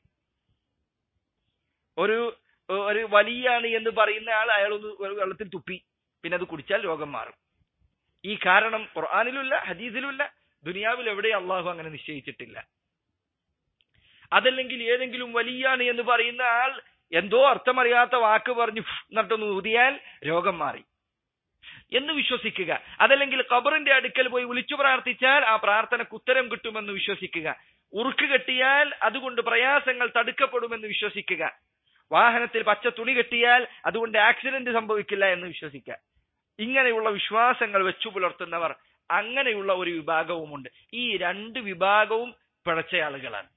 S2: ഒരു ഒരു വലിയാണ് എന്ന് പറയുന്ന ആൾ അയാളൊന്ന് വെള്ളത്തിൽ തുപ്പി പിന്നെ അത് കുടിച്ചാൽ രോഗം മാറും ഈ കാരണം ഖുർആാനിലുമില്ല ഹദീസിലുമില്ല ദുനിയാവിൽ എവിടെ അള്ളാഹു അങ്ങനെ നിശ്ചയിച്ചിട്ടില്ല അതല്ലെങ്കിൽ ഏതെങ്കിലും വലിയാണ് എന്ന് പറയുന്ന ആൾ എന്തോ അർത്ഥമറിയാത്ത വാക്ക് പറഞ്ഞു എന്നിട്ടൊന്ന് ഊതിയാൽ രോഗം മാറി എന്ന് വിശ്വസിക്കുക അതല്ലെങ്കിൽ ഖബറിന്റെ അടുക്കൽ പോയി വിളിച്ചു പ്രാർത്ഥിച്ചാൽ ആ പ്രാർത്ഥനക്ക് ഉത്തരം കിട്ടുമെന്ന് വിശ്വസിക്കുക ഉറുക്ക് കെട്ടിയാൽ അതുകൊണ്ട് പ്രയാസങ്ങൾ തടുക്കപ്പെടുമെന്ന് വിശ്വസിക്കുക വാഹനത്തിൽ പച്ച തുണി കെട്ടിയാൽ അതുകൊണ്ട് ആക്സിഡന്റ് സംഭവിക്കില്ല എന്ന് വിശ്വസിക്കുക ഇങ്ങനെയുള്ള വിശ്വാസങ്ങൾ വെച്ചു പുലർത്തുന്നവർ അങ്ങനെയുള്ള ഒരു വിഭാഗവുമുണ്ട് ഈ രണ്ട് വിഭാഗവും പിഴച്ച ആളുകളാണ്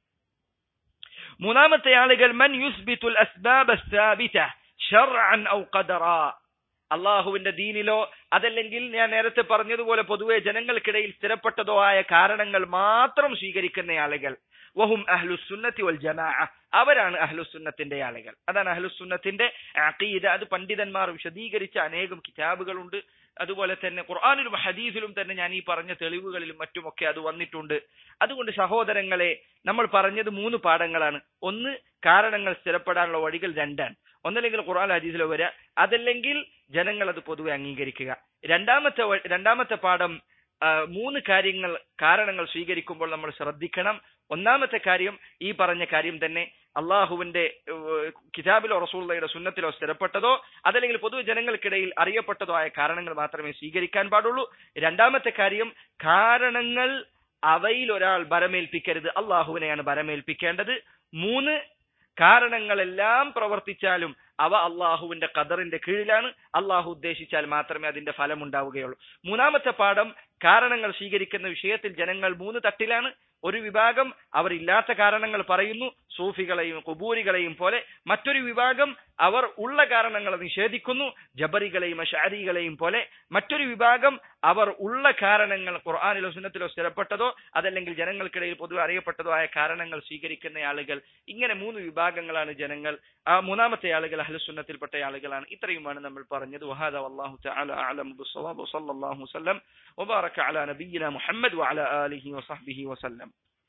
S2: മൂന്നാമത്തെ ആളുകൾ മൻ യുസ്ബിത്തുൽ അസ്ബാബ് ഔ ഖദറ അള്ളാഹുവിന്റെ ദീനിലോ അതല്ലെങ്കിൽ ഞാൻ നേരത്തെ പറഞ്ഞതുപോലെ പൊതുവെ ജനങ്ങൾക്കിടയിൽ സ്ഥിരപ്പെട്ടതോ ആയ കാരണങ്ങൾ മാത്രം സ്വീകരിക്കുന്ന ആളുകൾ വഹും അഹ്ലുസുന്നത്തി വൽ ജമാ അവരാണ് അഹ്ലുസുന്നത്തിന്റെ ആളുകൾ അതാണ് അഹ്ലുസുന്നത്തിന്റെ അഖീദ അത് പണ്ഡിതന്മാർ വിശദീകരിച്ച അനേകം കിതാബുകളുണ്ട് അതുപോലെ തന്നെ ഖുർആാനിലും ഹദീസിലും തന്നെ ഞാൻ ഈ പറഞ്ഞ തെളിവുകളിലും മറ്റുമൊക്കെ അത് വന്നിട്ടുണ്ട് അതുകൊണ്ട് സഹോദരങ്ങളെ നമ്മൾ പറഞ്ഞത് മൂന്ന് പാഠങ്ങളാണ് ഒന്ന് കാരണങ്ങൾ സ്ഥിരപ്പെടാനുള്ള വഴികൾ രണ്ടാണ് ഒന്നല്ലെങ്കിൽ ഖുർആൻ ഹദീസിലോ വരിക അതല്ലെങ്കിൽ ജനങ്ങൾ അത് പൊതുവെ അംഗീകരിക്കുക രണ്ടാമത്തെ വ- രണ്ടാമത്തെ പാഠം ആ, മൂന്ന് കാര്യങ്ങൾ കാരണങ്ങൾ സ്വീകരിക്കുമ്പോൾ നമ്മൾ ശ്രദ്ധിക്കണം ഒന്നാമത്തെ കാര്യം ഈ പറഞ്ഞ കാര്യം തന്നെ അള്ളാഹുവിന്റെ ഏഹ്, കിതാബിലോ റസൂള്ളയുടെ സുന്നത്തിലോ സ്ഥിരപ്പെട്ടതോ അതല്ലെങ്കിൽ പൊതുവെ ജനങ്ങൾക്കിടയിൽ അറിയപ്പെട്ടതോ ആയ കാരണങ്ങൾ മാത്രമേ സ്വീകരിക്കാൻ പാടുള്ളൂ രണ്ടാമത്തെ കാര്യം കാരണങ്ങൾ അവയിൽ ഒരാൾ ബരമേൽപ്പിക്കരുത് അള്ളാഹുവിനെയാണ് ബരമേൽപ്പിക്കേണ്ടത് മൂന്ന് കാരണങ്ങളെല്ലാം പ്രവർത്തിച്ചാലും അവ അള്ളാഹുവിന്റെ ഖദറിന്റെ കീഴിലാണ് അള്ളാഹു ഉദ്ദേശിച്ചാൽ മാത്രമേ അതിന്റെ ഫലം ഉണ്ടാവുകയുള്ളൂ മൂന്നാമത്തെ പാഠം കാരണങ്ങൾ സ്വീകരിക്കുന്ന വിഷയത്തിൽ ജനങ്ങൾ മൂന്ന് തട്ടിലാണ് ഒരു വിഭാഗം അവർ ഇല്ലാത്ത കാരണങ്ങൾ പറയുന്നു സൂഫികളെയും കുബൂരികളെയും പോലെ മറ്റൊരു വിഭാഗം അവർ ഉള്ള കാരണങ്ങൾ നിഷേധിക്കുന്നു ജബറികളെയും അഷാരികളെയും പോലെ മറ്റൊരു വിഭാഗം അവർ ഉള്ള കാരണങ്ങൾ ഖുർആാനിലോ സുന്നത്തിലോ സ്ഥിരപ്പെട്ടതോ അതല്ലെങ്കിൽ ജനങ്ങൾക്കിടയിൽ പൊതുവെ അറിയപ്പെട്ടതോ ആയ കാരണങ്ങൾ സ്വീകരിക്കുന്ന ആളുകൾ ഇങ്ങനെ മൂന്ന് വിഭാഗങ്ങളാണ് ജനങ്ങൾ ആ മൂന്നാമത്തെ ആളുകൾ അഹ്ലുസുന്നത്തിൽപ്പെട്ട ആളുകളാണ് ഇത്രയുമാണ് നമ്മൾ പറഞ്ഞത് വഹാദ വല്ലാഹു തആല അഅലമു ബിസ്സവാബ് വസല്ലല്ലാഹു വസല്ലം വബാറക അലാ നബിയിന മുഹമ്മദ് വഅലാ ആലിഹി വസഹ്ബിഹി വസല്ലം